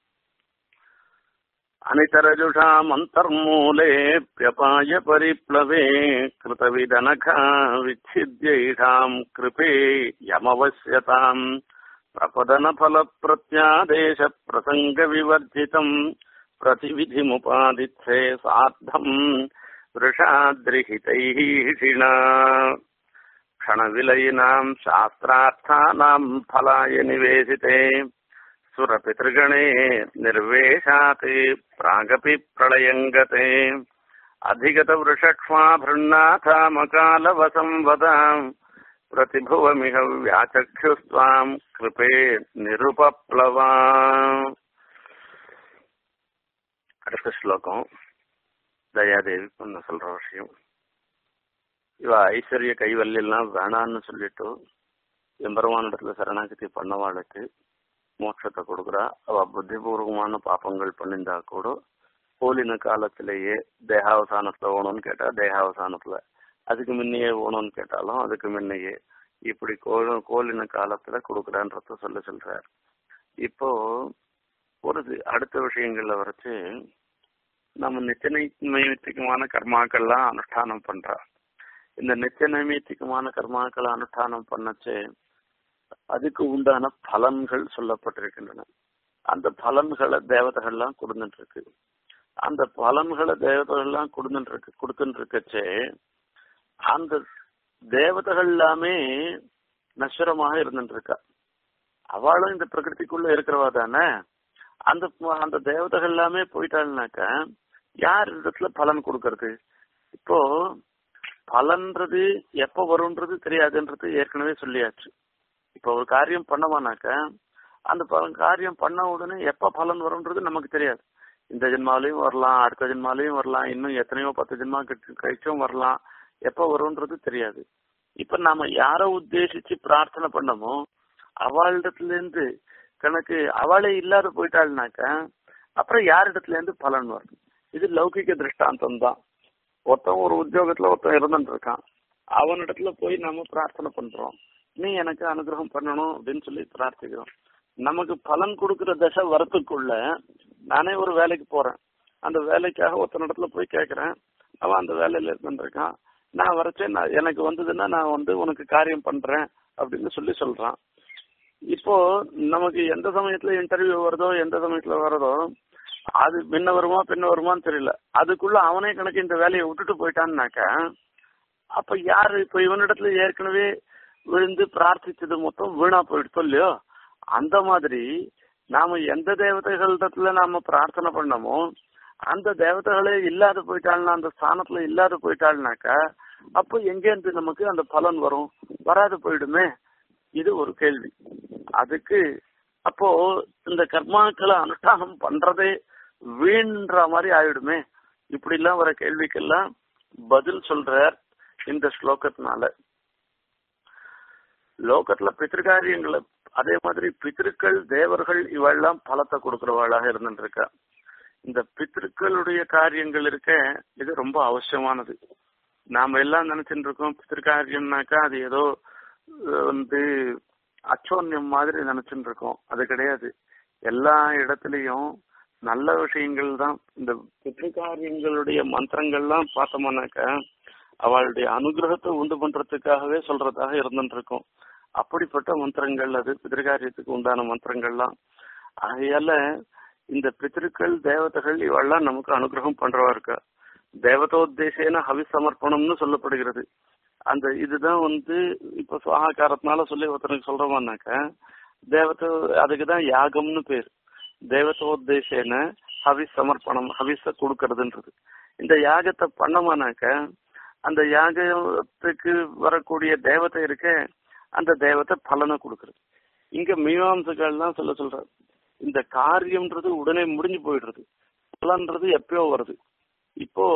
அனிதரஜுஷாம் அந்தர்மூலேப்யபாய பரிப்ளவே கிருதவிதனகா விச்சித்யைஷாம் கிருபே யமவசியதாம் பிரபதன பல பிரத்யாதேச பிரசங்க விவர்ஜிதம் பிரதிவிதிமுபாதித்யே சார்த்தம் वृषाद्रिहितैषिणा क्षणविलयिनाम् शास्त्रार्थानाम् फलाय निवेशिते सुरपितृगणे निर्वेशात् प्रागपि प्रलयम् गते अधिगतवृषक्ष्मा भृन्नाथामकालवसंवदाम् பிரதிபுவமிக வியாச்சக்ஷுஸ்வாம் கிருபே நிருபப்ளவா அடுத்த ஸ்லோகம் தயாதேவி பண்ண சொல்ற விஷயம் இவ ஐஸ்வர்ய கைவல்லாம் வேணான்னு சொல்லிட்டு எம்பெருமானிடத்துல சரணாகதி பண்ணவாளுக்கு மோட்சத்தை கொடுக்குறா அவ புத்திபூர்வமான பாப்பங்கள் பண்ணியிருந்தா கூட கோலின காலத்திலேயே தேகாவசானத்துல ஓணும்னு கேட்டா தேகாவசானத்துல அதுக்கு முன்னையே ஓணும்னு கேட்டாலும் அதுக்கு முன்னையே இப்படி கோல கோலின காலத்துல கொடுக்குறான்றத சொல்ல சொல்றார் இப்போ ஒரு அடுத்த விஷயங்கள்ல வரைச்சு நம்ம நித்திய நைமித்திகமான கர்மாக்கள்லாம் அனுஷ்டானம் பண்றா இந்த நித்திய நைமித்திகமான கர்மாக்களை அனுஷ்டானம் பண்ணச்சு அதுக்கு உண்டான பலன்கள் சொல்லப்பட்டிருக்கின்றன அந்த பலன்களை தேவதைகள்லாம் கொடுத்துட்டு இருக்கு அந்த பலன்களை தேவதைகள்லாம் கொடுத்துட்டு இருக்கு கொடுத்துட்டு இருக்கச்சே அந்த தேவதைகள் எல்லாமே நஸ்வரமாக இருந்துட்டு இருக்கா அவளும் இந்த பிரகிருதிக்குள்ள இருக்கிறவா தானே அந்த அந்த தேவதைகள் எல்லாமே போயிட்டாள்னாக்க யார் இடத்துல பலன் கொடுக்கறது இப்போ பலன்றது எப்ப வரும்ன்றது தெரியாதுன்றது ஏற்கனவே சொல்லியாச்சு இப்ப ஒரு காரியம் பண்ணவானாக்க அந்த காரியம் பண்ண உடனே எப்ப பலன் வரும்ன்றது நமக்கு தெரியாது இந்த ஜென்மாலையும் வரலாம் அடுத்த ஜென்மாலையும் வரலாம் இன்னும் எத்தனையோ பத்து ஜென்மா கழிச்சும் வரலாம் எப்ப வரும்ன்றது தெரியாது இப்ப நாம யார உத்தேசிச்சு பிரார்த்தனை பண்ணமோ அவளிடத்துல இருந்து கணக்கு அவளே இல்லாத போயிட்டாள்னாக்க அப்புறம் யாரிடத்துல இருந்து பலன் வரும் இது லௌகிக திருஷ்டாந்தம் தான் ஒருத்தன் ஒரு உத்தியோகத்துல ஒருத்தன் இருந்துட்டு இருக்கான் அவனிடத்துல போய் நாம பிரார்த்தனை பண்றோம் நீ எனக்கு அனுகிரகம் பண்ணணும் அப்படின்னு சொல்லி பிரார்த்திக்கிறோம் நமக்கு பலன் கொடுக்கிற தசை வரத்துக்குள்ள நானே ஒரு வேலைக்கு போறேன் அந்த வேலைக்காக ஒருத்தனிடத்துல போய் கேட்கறேன் அவன் அந்த வேலையில இருந்துருக்கான் நான் வரைச்சேன் நான் எனக்கு வந்ததுன்னா நான் வந்து உனக்கு காரியம் பண்றேன் அப்படின்னு சொல்லி சொல்றான் இப்போ நமக்கு எந்த சமயத்துல இன்டர்வியூ வருதோ எந்த சமயத்துல வருதோ அது பின்ன வருமா பின்ன வருமான்னு தெரியல அதுக்குள்ள அவனே கணக்கு இந்த வேலையை விட்டுட்டு போயிட்டான்னாக்க அப்ப யாரு இப்ப இவனிடத்துல ஏற்கனவே விழுந்து பிரார்த்திச்சது மொத்தம் வீணா போயிடுச்சோ இல்லையோ அந்த மாதிரி நாம எந்த தேவதைகளிடத்துல நாம பிரார்த்தனை பண்ணமோ அந்த தேவதைகளே இல்லாத போயிட்டாள்னா அந்த ஸ்தானத்துல இல்லாத போயிட்டாள்னாக்கா அப்போ எங்கேருந்து நமக்கு அந்த பலன் வரும் வராது போயிடுமே இது ஒரு கேள்வி அதுக்கு அப்போ இந்த கர்மாக்களை அனுஷ்டானம் பண்றதே வீண்ற மாதிரி ஆயிடுமே இப்படி எல்லாம் வர கேள்விக்கெல்லாம் பதில் சொல்றார் இந்த ஸ்லோகத்தினால லோகத்துல பித்திருக்காரியங்களை அதே மாதிரி பித்திருக்கள் தேவர்கள் இவெல்லாம் பலத்தை கொடுக்கிறவாளாக இருந்துட்டு இருக்கா இந்த பித்திருக்களுடைய காரியங்கள் இருக்க இது ரொம்ப அவசியமானது நாம எல்லாம் நினைச்சிட்டு இருக்கோம் பித்திருக்காரியம்னாக்கா அது ஏதோ வந்து அச்சோன்யம் மாதிரி நினைச்சுட்டு இருக்கோம் அது கிடையாது எல்லா இடத்துலயும் நல்ல விஷயங்கள் தான் இந்த பித்திருக்காரியங்களுடைய மந்திரங்கள்லாம் பார்த்தோம்னாக்கா அவளுடைய அனுகிரகத்தை உண்டு பண்றதுக்காகவே சொல்றதாக இருந்துட்டு இருக்கும் அப்படிப்பட்ட மந்திரங்கள் அது பிதிருக்காரியத்துக்கு உண்டான மந்திரங்கள்லாம் ஆகையால இந்த பித்திருக்கள் தேவதைகள் இவெல்லாம் நமக்கு அனுகிரகம் பண்றவா இருக்கா தேவதோத்தேசேன ஹவி சமர்ப்பணம்னு சொல்லப்படுகிறது அந்த இதுதான் வந்து இப்ப சுவாகாரத்தினால சொல்லி ஒருத்தனுக்கு சொல்றோம்னாக்க தேவத அதுக்குதான் யாகம்னு பேர் தேவதோத்தேசேன ஹவி சமர்ப்பணம் ஹவிஸ கொடுக்கறதுன்றது இந்த யாகத்தை பண்ணோமானாக்க அந்த யாகத்துக்கு வரக்கூடிய தேவதை இருக்க அந்த தேவத்தை பலனை கொடுக்கறது இங்க மீமாம்சங்கள் தான் சொல்ல சொல்றாரு இந்த காரியம்ன்றது உடனே முடிஞ்சு போயிடுறது பலன்றது எப்பயோ வருது இப்போ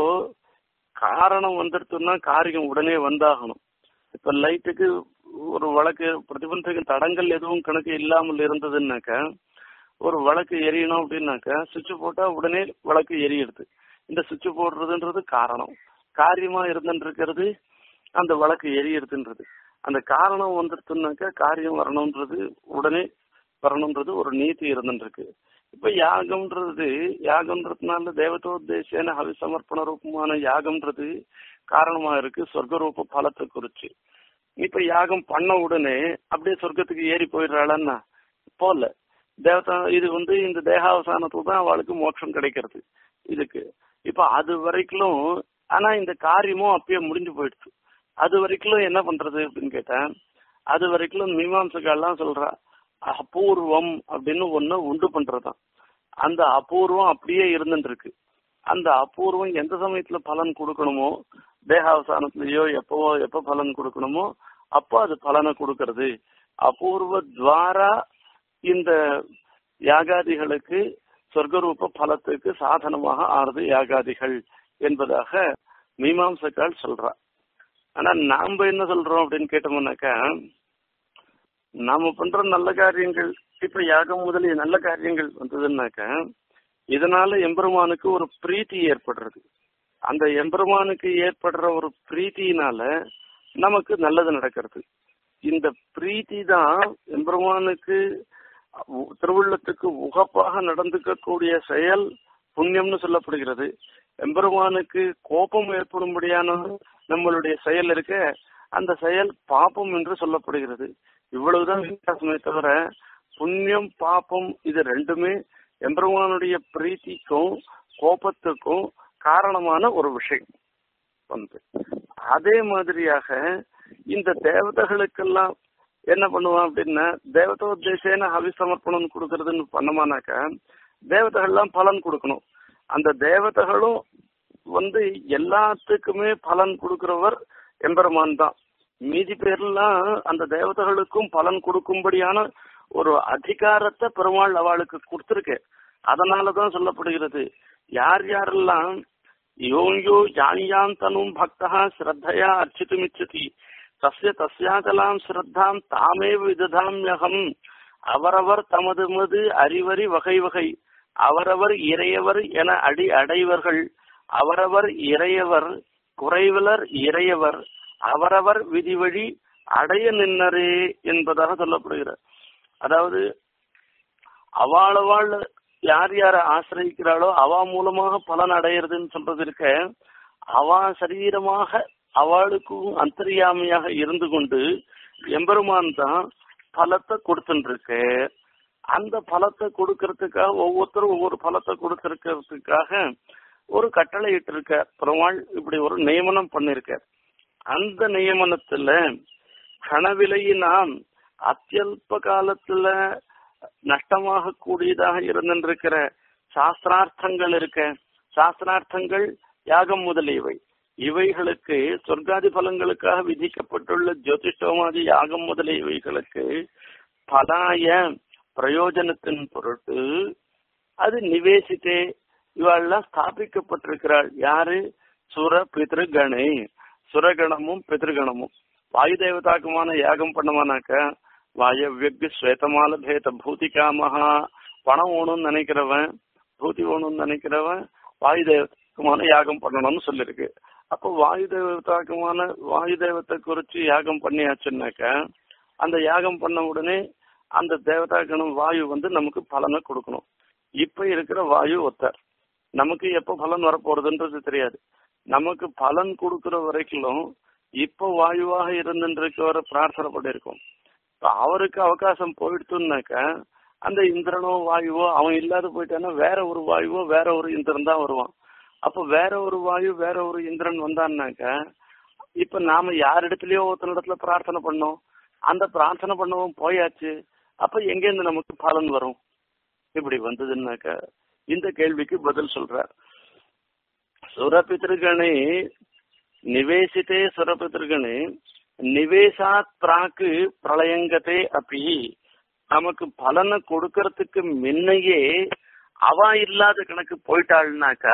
காரணம் வந்துடுத்துன்னா காரியம் உடனே வந்தாகணும் இப்ப லைட்டுக்கு ஒரு வழக்கு பிரதிபந்தக தடங்கள் எதுவும் கணக்கு இல்லாமல் இருந்ததுன்னாக்க ஒரு வழக்கு எரியணும் அப்படின்னாக்க சுவிட்ச் போட்டா உடனே வழக்கு எரியுது இந்த சுவிட்ச் போடுறதுன்றது காரணம் காரியமா இருந்துட்டு இருக்கிறது அந்த வழக்கு எரியுறதுன்றது அந்த காரணம் வந்துருச்சுனாக்கா காரியம் வரணும்ன்றது உடனே வரணும்ன்றது ஒரு நீதி இருந்துட்டு இருக்கு இப்ப யாகம்ன்றது யாகம்ன்றதுனால தேவதோத்தேசேன ஹவி சமர்ப்பண ரூபமான யாகம்ன்றது காரணமா இருக்கு சொர்க்க ரூப பலத்தை குறிச்சு இப்ப யாகம் பண்ண உடனே அப்படியே சொர்க்கத்துக்கு ஏறி போயிடுறாளன்னா போல தேவதா இது வந்து இந்த தேகாவசானத்துல தான் அவளுக்கு மோட்சம் கிடைக்கிறது இதுக்கு இப்ப அது வரைக்கும் ஆனா இந்த காரியமும் அப்பயே முடிஞ்சு போயிடுச்சு அது வரைக்கும் என்ன பண்றது அப்படின்னு கேட்டேன் அது வரைக்கும் மீமாம்சக்காலாம் சொல்றா அபூர்வம் அப்படின்னு ஒண்ணு உண்டு பண்றதுதான் அந்த அபூர்வம் அப்படியே இருந்துட்டு இருக்கு அந்த அபூர்வம் எந்த சமயத்துல பலன் கொடுக்கணுமோ தேகாவசானத்திலயோ எப்பவோ எப்ப பலன் கொடுக்கணுமோ அப்போ அது பலனை கொடுக்கறது அபூர்வ துவாரா இந்த யாகாதிகளுக்கு சொர்க்கரூப பலத்துக்கு சாதனமாக ஆறுது யாகாதிகள் என்பதாக மீமாம்சக்கால் சொல்றா ஆனா நாம என்ன சொல்றோம் அப்படின்னு கேட்டோம்னாக்கா நாம பண்ற நல்ல காரியங்கள் இப்ப யாகம் முதலிய நல்ல காரியங்கள் வந்ததுன்னாக்கா இதனால எம்பெருமானுக்கு ஒரு பிரீத்தி ஏற்படுறது அந்த எம்பெருமானுக்கு ஏற்படுற ஒரு பிரீத்தினால நமக்கு நல்லது நடக்கிறது இந்த பிரீத்தி தான் எம்பெருமானுக்கு திருவுள்ளத்துக்கு உகப்பாக நடந்துக்கக்கூடிய செயல் புண்ணியம்னு சொல்லப்படுகிறது எம்பெருமானுக்கு கோபம் ஏற்படும்படியான நம்மளுடைய செயல் இருக்க அந்த செயல் பாப்பம் என்று சொல்லப்படுகிறது இவ்வளவுதான் வித்தியாசமே தவிர புண்ணியம் பாப்பம் இது ரெண்டுமே எம்பெருமானுடைய பிரீத்திக்கும் கோபத்துக்கும் காரணமான ஒரு விஷயம் வந்து அதே மாதிரியாக இந்த தேவதைகளுக்கெல்லாம் என்ன பண்ணுவான் அப்படின்னா தேவதோத்தேசேன ஹவி சமர்ப்பணம் கொடுக்கறதுன்னு பண்ணமானாக்க தேவதைகள்லாம் பலன் கொடுக்கணும் அந்த தேவதைகளும் வந்து எல்லாத்துக்குமே பலன் கொடுக்கிறவர் எம்பெருமான் தான் மீதி பேர்லாம் அந்த தேவதைகளுக்கும் பலன் கொடுக்கும்படியான ஒரு அதிகாரத்தை பெருமாள் அவளுக்கு கொடுத்திருக்கு அதனாலதான் சொல்லப்படுகிறது யார் யாரெல்லாம் யோயோ யான் தனும் பக்தா ஸ்ரத்தையா அர்ச்சித்துமிச்சதி தஸ்ய தஸ்யாகலாம் ஸ்ரத்தாம் தாமே விததாம்யகம் அவரவர் தமது மது அறிவறி வகை வகை அவரவர் இறையவர் என அடி அடைவர்கள் அவரவர் இறையவர் குறைவிலர் இறையவர் அவரவர் விதிவழி அடைய நின்னரே என்பதாக சொல்லப்படுகிறார் அதாவது அவாளவாள் யார் யார ஆசிரியிக்கிறாளோ அவ மூலமாக பலன் அடையிறதுன்னு சொல்றது இருக்க அவ சரீரமாக அவளுக்கும் அந்தரியாமையாக இருந்து கொண்டு எம்பெருமான் தான் பலத்தை கொடுத்துருக்கு அந்த பலத்தை கொடுக்கறதுக்காக ஒவ்வொருத்தரும் ஒவ்வொரு பலத்தை கொடுத்திருக்கிறதுக்காக ஒரு கட்டளை இட்டிருக்க பெருமாள் இப்படி ஒரு நியமனம் பண்ணிருக்க அந்த நியமனத்துல கனவிலையினாம் அத்தியல்ப காலத்துல நஷ்டமாக கூடியதாக இருந்திருக்கிற சாஸ்திரார்த்தங்கள் இருக்க சாஸ்திரார்த்தங்கள் யாகம் முதலியவை இவைகளுக்கு சொர்க்காதி பலங்களுக்காக விதிக்கப்பட்டுள்ள ஜோதிஷோமாதி யாகம் முதலியவைகளுக்கு பலாய பிரயோஜனத்தின் பொருட்டு அது நிவேசித்தே இவாள்லாம் ஸ்தாபிக்கப்பட்டிருக்கிறாள் யாரு சுர பிதிருகணை சுரகணமும் பிதிருகணமும் வாயு தேவதாக்குமான யாகம் பண்ணமானாக்க வாயவ்யக்கு ஸ்வேதமால பேத பூதிகாமஹா பணம் வேணும்னு நினைக்கிறவன் பூதி வேணும்னு நினைக்கிறவன் வாயு தேவதாக்குமான யாகம் பண்ணணும்னு சொல்லிருக்கு அப்போ வாயு தேவதாக்குமான வாயு தேவத்தை குறிச்சு யாகம் பண்ணியாச்சுன்னாக்க அந்த யாகம் பண்ண உடனே அந்த தேவதாக்கணும் வாயு வந்து நமக்கு பலனை கொடுக்கணும் இப்ப இருக்கிற வாயு ஒத்தர் நமக்கு எப்ப பலன் வரப்போறதுன்றது தெரியாது நமக்கு பலன் கொடுக்கிற வரைக்கும் இப்ப வாயுவாக இருந்துருக்கவரை பிரார்த்தனை பண்ணிருக்கோம் அவருக்கு அவகாசம் போயிடுத்துனாக்க அந்த இந்திரனோ வாயுவோ அவன் இல்லாத போயிட்டான்னா வேற ஒரு வாயுவோ வேற ஒரு இந்திரன் தான் வருவான் அப்ப வேற ஒரு வாயு வேற ஒரு இந்திரன் வந்தான்னாக்க இப்ப நாம யார் இடத்துலயோ ஒருத்தர் இடத்துல பிரார்த்தனை பண்ணோம் அந்த பிரார்த்தனை பண்ணவும் போயாச்சு அப்ப எங்கேருந்து நமக்கு பலன் வரும் இப்படி வந்ததுன்னாக்க இந்த கேள்விக்கு பதில் சொல்றார் சுரபித்திருகணே நிவேசித்தே சுரபித்திருகணே நிவேசாத் பிராக்கு பிரளயங்கத்தே அப்படி நமக்கு பலனை கொடுக்கறதுக்கு முன்னையே அவ இல்லாத கணக்கு போயிட்டாள்னாக்கா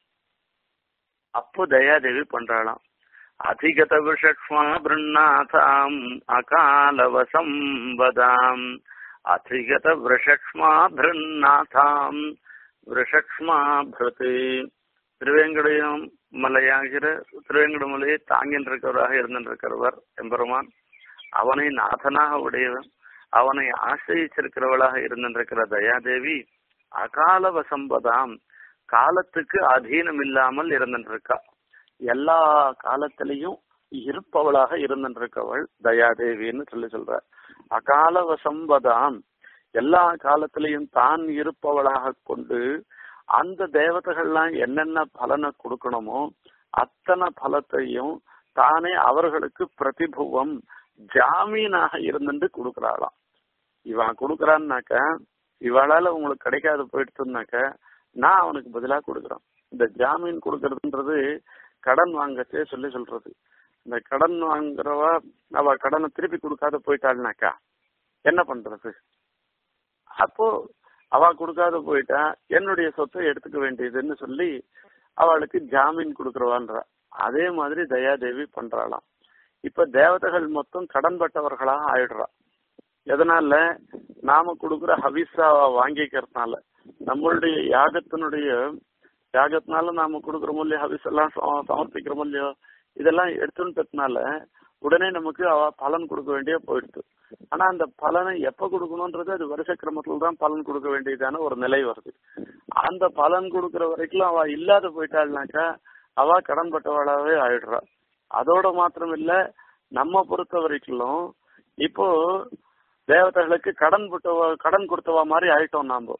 அப்போ தயாதேவி பண்றாளாம் அதிகத விஷக்ஷ்மா பிருண்ணாதாம் அகாலவசம் வதாம் அதிகத விஷக்ஷ்மா பிருண்ணாதாம் விஷக்ஷ்மா பிருத்து திருவேங்கடையம் மலையாகிற திருவேங்கட மலையை தாங்கின்றிருக்கிறவராக இருந்திருக்கிறவர் எம்பெருமான் அவனை நாதனாக உடையவன் அவனை ஆசிரியிருக்கிறவளாக இருந்திருக்கிற தயாதேவி அகால வசம்பதாம் காலத்துக்கு அதீனம் இல்லாமல் இருந்திருக்கா எல்லா காலத்திலையும் இருப்பவளாக இருந்திருக்கவள் தயாதேவின்னு சொல்லி சொல்ற அகால வசம்பதாம் எல்லா காலத்திலையும் தான் இருப்பவளாக கொண்டு அந்த தேவதைகள்லாம் என்னென்ன பலனை கொடுக்கணுமோ அத்தனை பலத்தையும் தானே அவர்களுக்கு பிரதிபுவம் ஜாமீனாக இருந்துட்டு கொடுக்கறாளாம் இவன் கொடுக்கறான்னாக்க இவளால உங்களுக்கு கிடைக்காது போயிடுச்சுனாக்க நான் அவனுக்கு பதிலா கொடுக்குறேன் இந்த ஜாமீன் கொடுக்கறதுன்றது கடன் வாங்கச்சே சொல்லி சொல்றது இந்த கடன் வாங்குறவா அவ கடனை திருப்பி கொடுக்காத போயிட்டாள்னாக்கா என்ன பண்றது அப்போ அவ கொடுக்காத போயிட்டா என்னுடைய சொத்தை எடுத்துக்க வேண்டியதுன்னு சொல்லி அவளுக்கு ஜாமீன் கொடுக்கறவான்ற அதே மாதிரி தயாதேவி பண்றாளாம் இப்ப தேவதைகள் மொத்தம் கடன்பட்டவர்களாக ஆயிடுறா எதனால நாம கொடுக்குற ஹவிஸாவை வாங்கிக்கிறதுனால நம்மளுடைய யாகத்தினுடைய யாகத்தினால நாம கொடுக்குறோமோ இல்லையோ ஹவிஸ் எல்லாம் சம- சமர்ப்பிக்கிறோமோ இல்லையோ இதெல்லாம் எடுத்துட்டதுனால உடனே நமக்கு அவ பலன் கொடுக்க வேண்டிய போயிடுது ஆனா அந்த பலனை எப்ப கொடுக்கணும்ன்றது அது வருஷ கிரமத்துல தான் பலன் கொடுக்க வேண்டியதான ஒரு நிலை வருது அந்த பலன் கொடுக்கற வரைக்கும் அவ இல்லாத போயிட்டாள்னாக்கா அவ கடன்பட்டவளாவே ஆயிடுறா அதோட மாத்திரம் இல்ல நம்ம பொறுத்த வரைக்கும் இப்போ தேவதைகளுக்கு கடன் விட்டவ கடன் கொடுத்தவா மாதிரி ஆயிட்டோம் நாம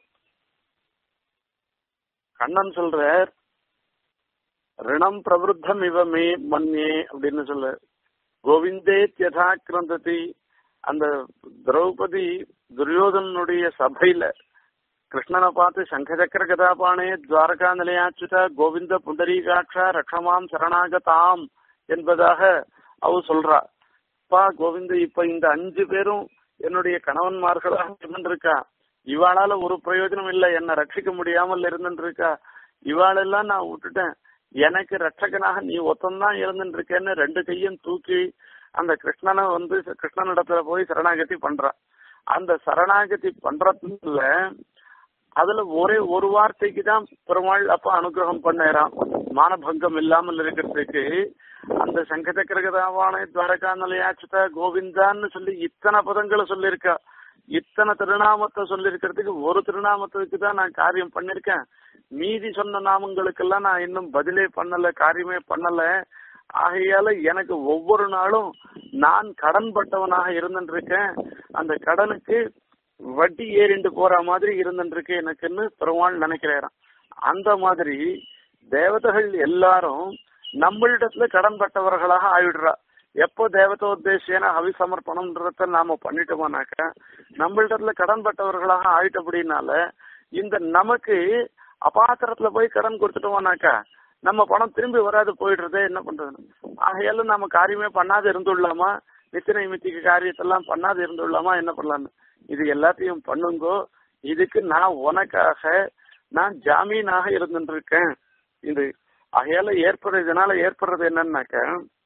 கண்ணன் சொல்ற ரிணம் பிரவருத்தம் இவ மே மன்யே அப்படின்னு சொல்ல கோவிந்தே யதா கிரந்ததி அந்த திரௌபதி துரியோதனுடைய சபையில கிருஷ்ணனை பார்த்து சங்கசக்கர கதாபானே துவாரகா நிலையாச்சுதா கோவிந்த புண்டரீகாட்சா ரக்ஷமாம் சரணாகதாம் என்பதாக அவ சொல்றா அப்பா கோவிந்த இப்ப இந்த அஞ்சு பேரும் என்னுடைய கணவன்மார்களாக இருந்துருக்கா இவாளால ஒரு பிரயோஜனம் இல்ல என்ன ரட்சிக்க முடியாமல் இருந்துருக்கா இவாளெல்லாம் நான் விட்டுட்டேன் எனக்கு ரட்சகனாக நீ ஒத்தந்தான் இருந்துட்டு இருக்கேன்னு ரெண்டு கையும் தூக்கி அந்த கிருஷ்ணனை வந்து கிருஷ்ணனிடத்துல போய் சரணாகதி பண்றான் அந்த சரணாகதி பண்றதுல அதுல ஒரே ஒரு வார்த்தைக்கு தான் பெருமாள் அப்ப அனுகிரகம் பண்ணேறான் மானபங்கம் இல்லாமல் இருக்கிறதுக்கு அந்த சங்கச்சக்கரகதாவான துவாரகா நிலையாச்சுத கோவிந்தான்னு சொல்லி இத்தனை பதங்களை சொல்லியிருக்கா இத்தனை திருநாமத்தை சொல்லியிருக்கிறதுக்கு ஒரு திருநாமத்துக்கு தான் நான் காரியம் பண்ணிருக்கேன் மீதி சொன்ன நாமங்களுக்கெல்லாம் நான் இன்னும் பதிலே பண்ணல காரியமே பண்ணல ஆகையால எனக்கு ஒவ்வொரு நாளும் நான் கடன் பட்டவனாக இருந்துட்டு இருக்கேன் அந்த கடனுக்கு வட்டி ஏறிண்டு போற மாதிரி இருந்துட்டு இருக்கு எனக்குன்னு பெருமாள் நினைக்கிறாராம் அந்த மாதிரி தேவதைகள் எல்லாரும் நம்மளிடத்துல கடன் பட்டவர்களாக ஆயிடுறா எப்போ தேவதோத்தேசியான ஹவி சமர்ப்பணம்ன்றத நாம பண்ணிட்டோம்னாக்க நம்மளிடத்துல கடன் பட்டவர்களாக ஆயிட்டபடினால இந்த நமக்கு அபாத்திரத்துல போய் கடன் கொடுத்துட்டோம்னாக்கா நம்ம பணம் திரும்பி வராது போயிடுறதே என்ன பண்றது ஆகையால நாம காரியமே பண்ணாது இருந்துள்ளாமா நித்திய நிமித்திக்கு காரியத்தெல்லாம் பண்ணாது இருந்துள்ளாமா என்ன பண்ணலாம்னு இது எல்லாத்தையும் பண்ணுங்கோ இதுக்கு நான் உனக்காக நான் ஜாமீனாக இருந்துட்டு இருக்கேன் இது ஆகையால ஏற்படுறது இதனால ஏற்படுறது என்னன்னாக்க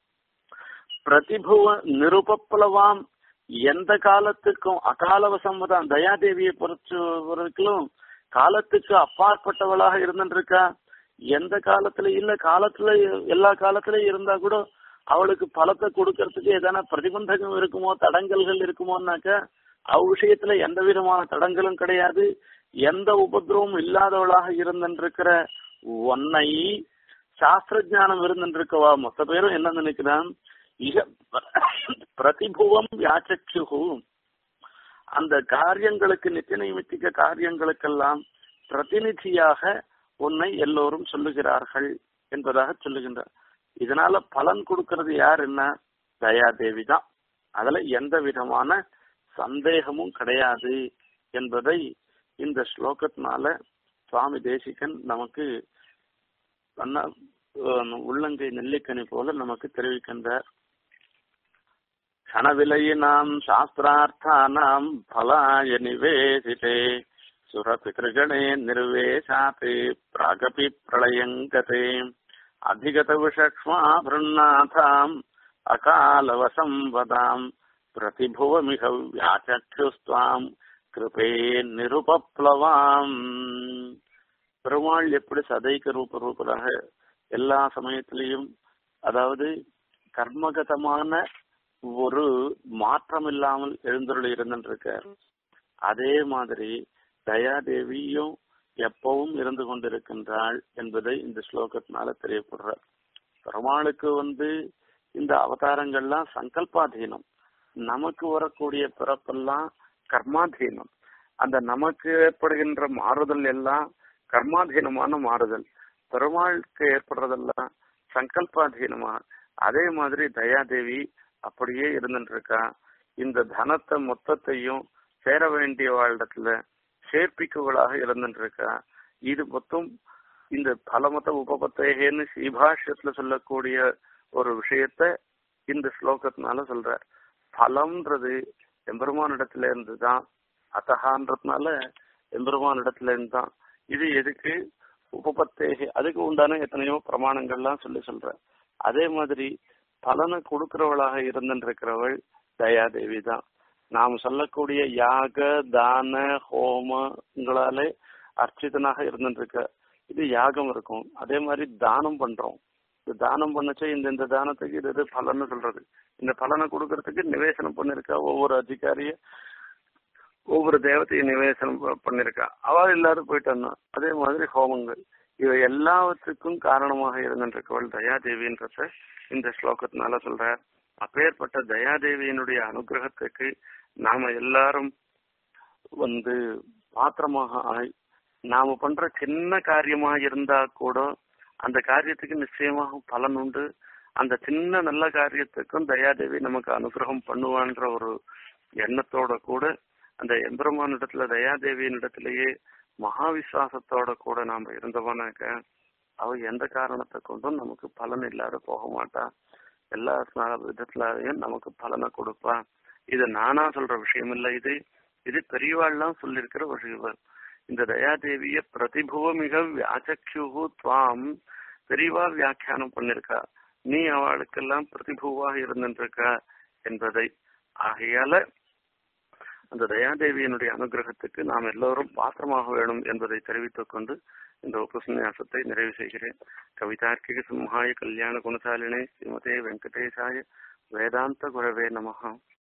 பிரதிபுவ நிருபப்ளவாம் எந்த காலத்துக்கும் அகாலவசம் தான் தயாதேவியை பொறுத்த வரைக்கும் காலத்துக்கு அப்பாற்பட்டவளாக இருந்துட்டு இருக்கா எந்த காலத்துல இல்ல காலத்துல எல்லா காலத்திலயும் இருந்தா கூட அவளுக்கு பலத்தை கொடுக்கறதுக்கு எதனா பிரதிபந்தகம் இருக்குமோ தடங்கல்கள் இருக்குமோன்னாக்க அவ விஷயத்துல எந்த விதமான தடங்களும் கிடையாது எந்த உபதிரவமும் இல்லாதவளாக இருந்திருக்கிற ஒன்னை சாஸ்திர ஞானம் இருந்திருக்கவா மொத்த பேரும் என்ன நினைக்கிறான் இக பிரதிபுவம் யாச்சக்ஷு அந்த காரியங்களுக்கு நித்திய நைமித்திக காரியங்களுக்கெல்லாம் பிரதிநிதியாக உன்னை எல்லோரும் சொல்லுகிறார்கள் என்பதாக சொல்லுகின்றார் இதனால பலன் கொடுக்கிறது யார் என்ன தயாதேவி தான் அதுல எந்த விதமான சந்தேகமும் கிடையாது என்பதை இந்த ஸ்லோகத்தினால சுவாமி தேசிகன் நமக்கு நல்ல, அஹ், உள்ளங்கை நெல்லிக்கனி போல நமக்கு தெரிவிக்கின்றார் கணவிலையினாம் சாஸ்திரார்த்தானாம் பலாய நிவேசிதே சுரபிதృగணே நிர்வேசாத் பிராகபி பிரளயங்கதே அதிகத விஷக்ஷ்மா பிருன்னாதாம் அகாலவசம் வதாம் பிரதிபுவமிக வியாச்சக்ஷுஸ்துவாம் கிருபே நிருபப்ளவாம் பெருமாள் எப்படி சதைக்க ரூப ரூபராக எல்லா சமயத்திலையும் அதாவது கர்மகதமான ஒரு மாற்றம் இல்லாமல் எழுந்தருள் இருந்திருக்கார் அதே மாதிரி தயாதேவியும் எப்பவும் இருந்து கொண்டிருக்கின்றாள் என்பதை இந்த ஸ்லோகத்தினால தெரியப்படுறார் பெருமாளுக்கு வந்து இந்த அவதாரங்கள்லாம் சங்கல்பாதீனம் நமக்கு வரக்கூடிய பிறப்பெல்லாம் கர்மாதீனம் அந்த நமக்கு ஏற்படுகின்ற மாறுதல் எல்லாம் கர்மாதீனமான மாறுதல் பெருமாளுக்கு ஏற்படுறதெல்லாம் சங்கல்பாதீனமா அதே மாதிரி தயாதேவி அப்படியே இருந்துட்டு இருக்கா இந்த தனத்தை மொத்தத்தையும் சேர வேண்டிய வாழ்டத்துல சேர்ப்பிக்குவளாக இருந்துட்டு இருக்கா இது மொத்தம் இந்த பலமத உபபத்தேகன்னு ஸ்ரீபாஷ்யத்துல சொல்லக்கூடிய ஒரு விஷயத்த இந்த ஸ்லோகத்தினால சொல்றார் பலம்ன்றது எம்பெருமானிடத்துல இருந்து தான் அத்தகான்றதுனால எம்பெருமானிடத்துல இருந்து தான் இது எதுக்கு உபபத்தேகி அதுக்கு உண்டான எத்தனையோ பிரமாணங்கள்லாம் சொல்லி சொல்ற அதே மாதிரி பலனை கொடுக்கிறவளாக இருந்திருக்கிறவள் தயாதேவி தான் நாம் சொல்லக்கூடிய யாக தான ஹோமங்களாலே அர்ச்சிதனாக இருந்துருக்க இது யாகம் இருக்கும் அதே மாதிரி தானம் பண்றோம் இந்த தானம் பண்ணச்சே இந்த இந்த தானத்துக்கு இது இது பலன்னு சொல்றது இந்த பலனை கொடுக்கறதுக்கு நிவேசனம் பண்ணிருக்கா ஒவ்வொரு அதிகாரிய ஒவ்வொரு தேவத்தையும் நிவேசனம் ப- பண்ணிருக்கா அவ எல்லாரும் போயிட்டான்னா அதே மாதிரி ஹோமங்கள் இவை எல்லாவற்றுக்கும் காரணமாக இருந்திருக்கவள் தயாதேவின்றத இந்த ஸ்லோகத்தினால சொல்ற அப்பேற்பட்ட தயாதேவியினுடைய அனுகிரகத்துக்கு நாம எல்லாரும் வந்து பாத்திரமாக ஆய் நாம பண்ற சின்ன காரியமா இருந்தா கூட அந்த காரியத்துக்கு நிச்சயமாக பலன் உண்டு அந்த சின்ன நல்ல காரியத்துக்கும் தயாதேவி நமக்கு அனுகிரகம் பண்ணுவான்ற ஒரு எண்ணத்தோட கூட அந்த எம்பெருமான் இடத்துல தயாதேவியின் இடத்திலேயே மகாவிசுவாசத்தோட கூட நாம இருந்தவனாக்க அவ எந்த காரணத்தை கொண்டும் நமக்கு பலன் இல்லாத போக மாட்டா எல்லா ஸ்நான விதத்துலயும் நமக்கு பலனை கொடுப்பா இது நானா சொல்ற விஷயம் இல்ல இது இது பெரியவாள்லாம் சொல்லியிருக்கிற விஷயம் இந்த தயாதேவிய பிரதிபுவமிக வியாச்சக்ஷு துவாம் பெரியவா வியாக்கியானம் பண்ணிருக்கா நீ அவளுக்கெல்லாம் பிரதிபுவாக இருந்திருக்கா என்பதை ஆகையால அந்த தயாதேவியினுடைய அனுகிரகத்துக்கு நாம் எல்லோரும் பாத்திரமாக வேணும் என்பதை தெரிவித்துக் கொண்டு இந்த உபசன்யாசத்தை நிறைவு செய்கிறேன் கவிதார்க்கிக சிம்ஹாய கல்யாண குணசாலினே ஸ்ரீமதே வெங்கடேசாய வேதாந்த குரவே நமஹா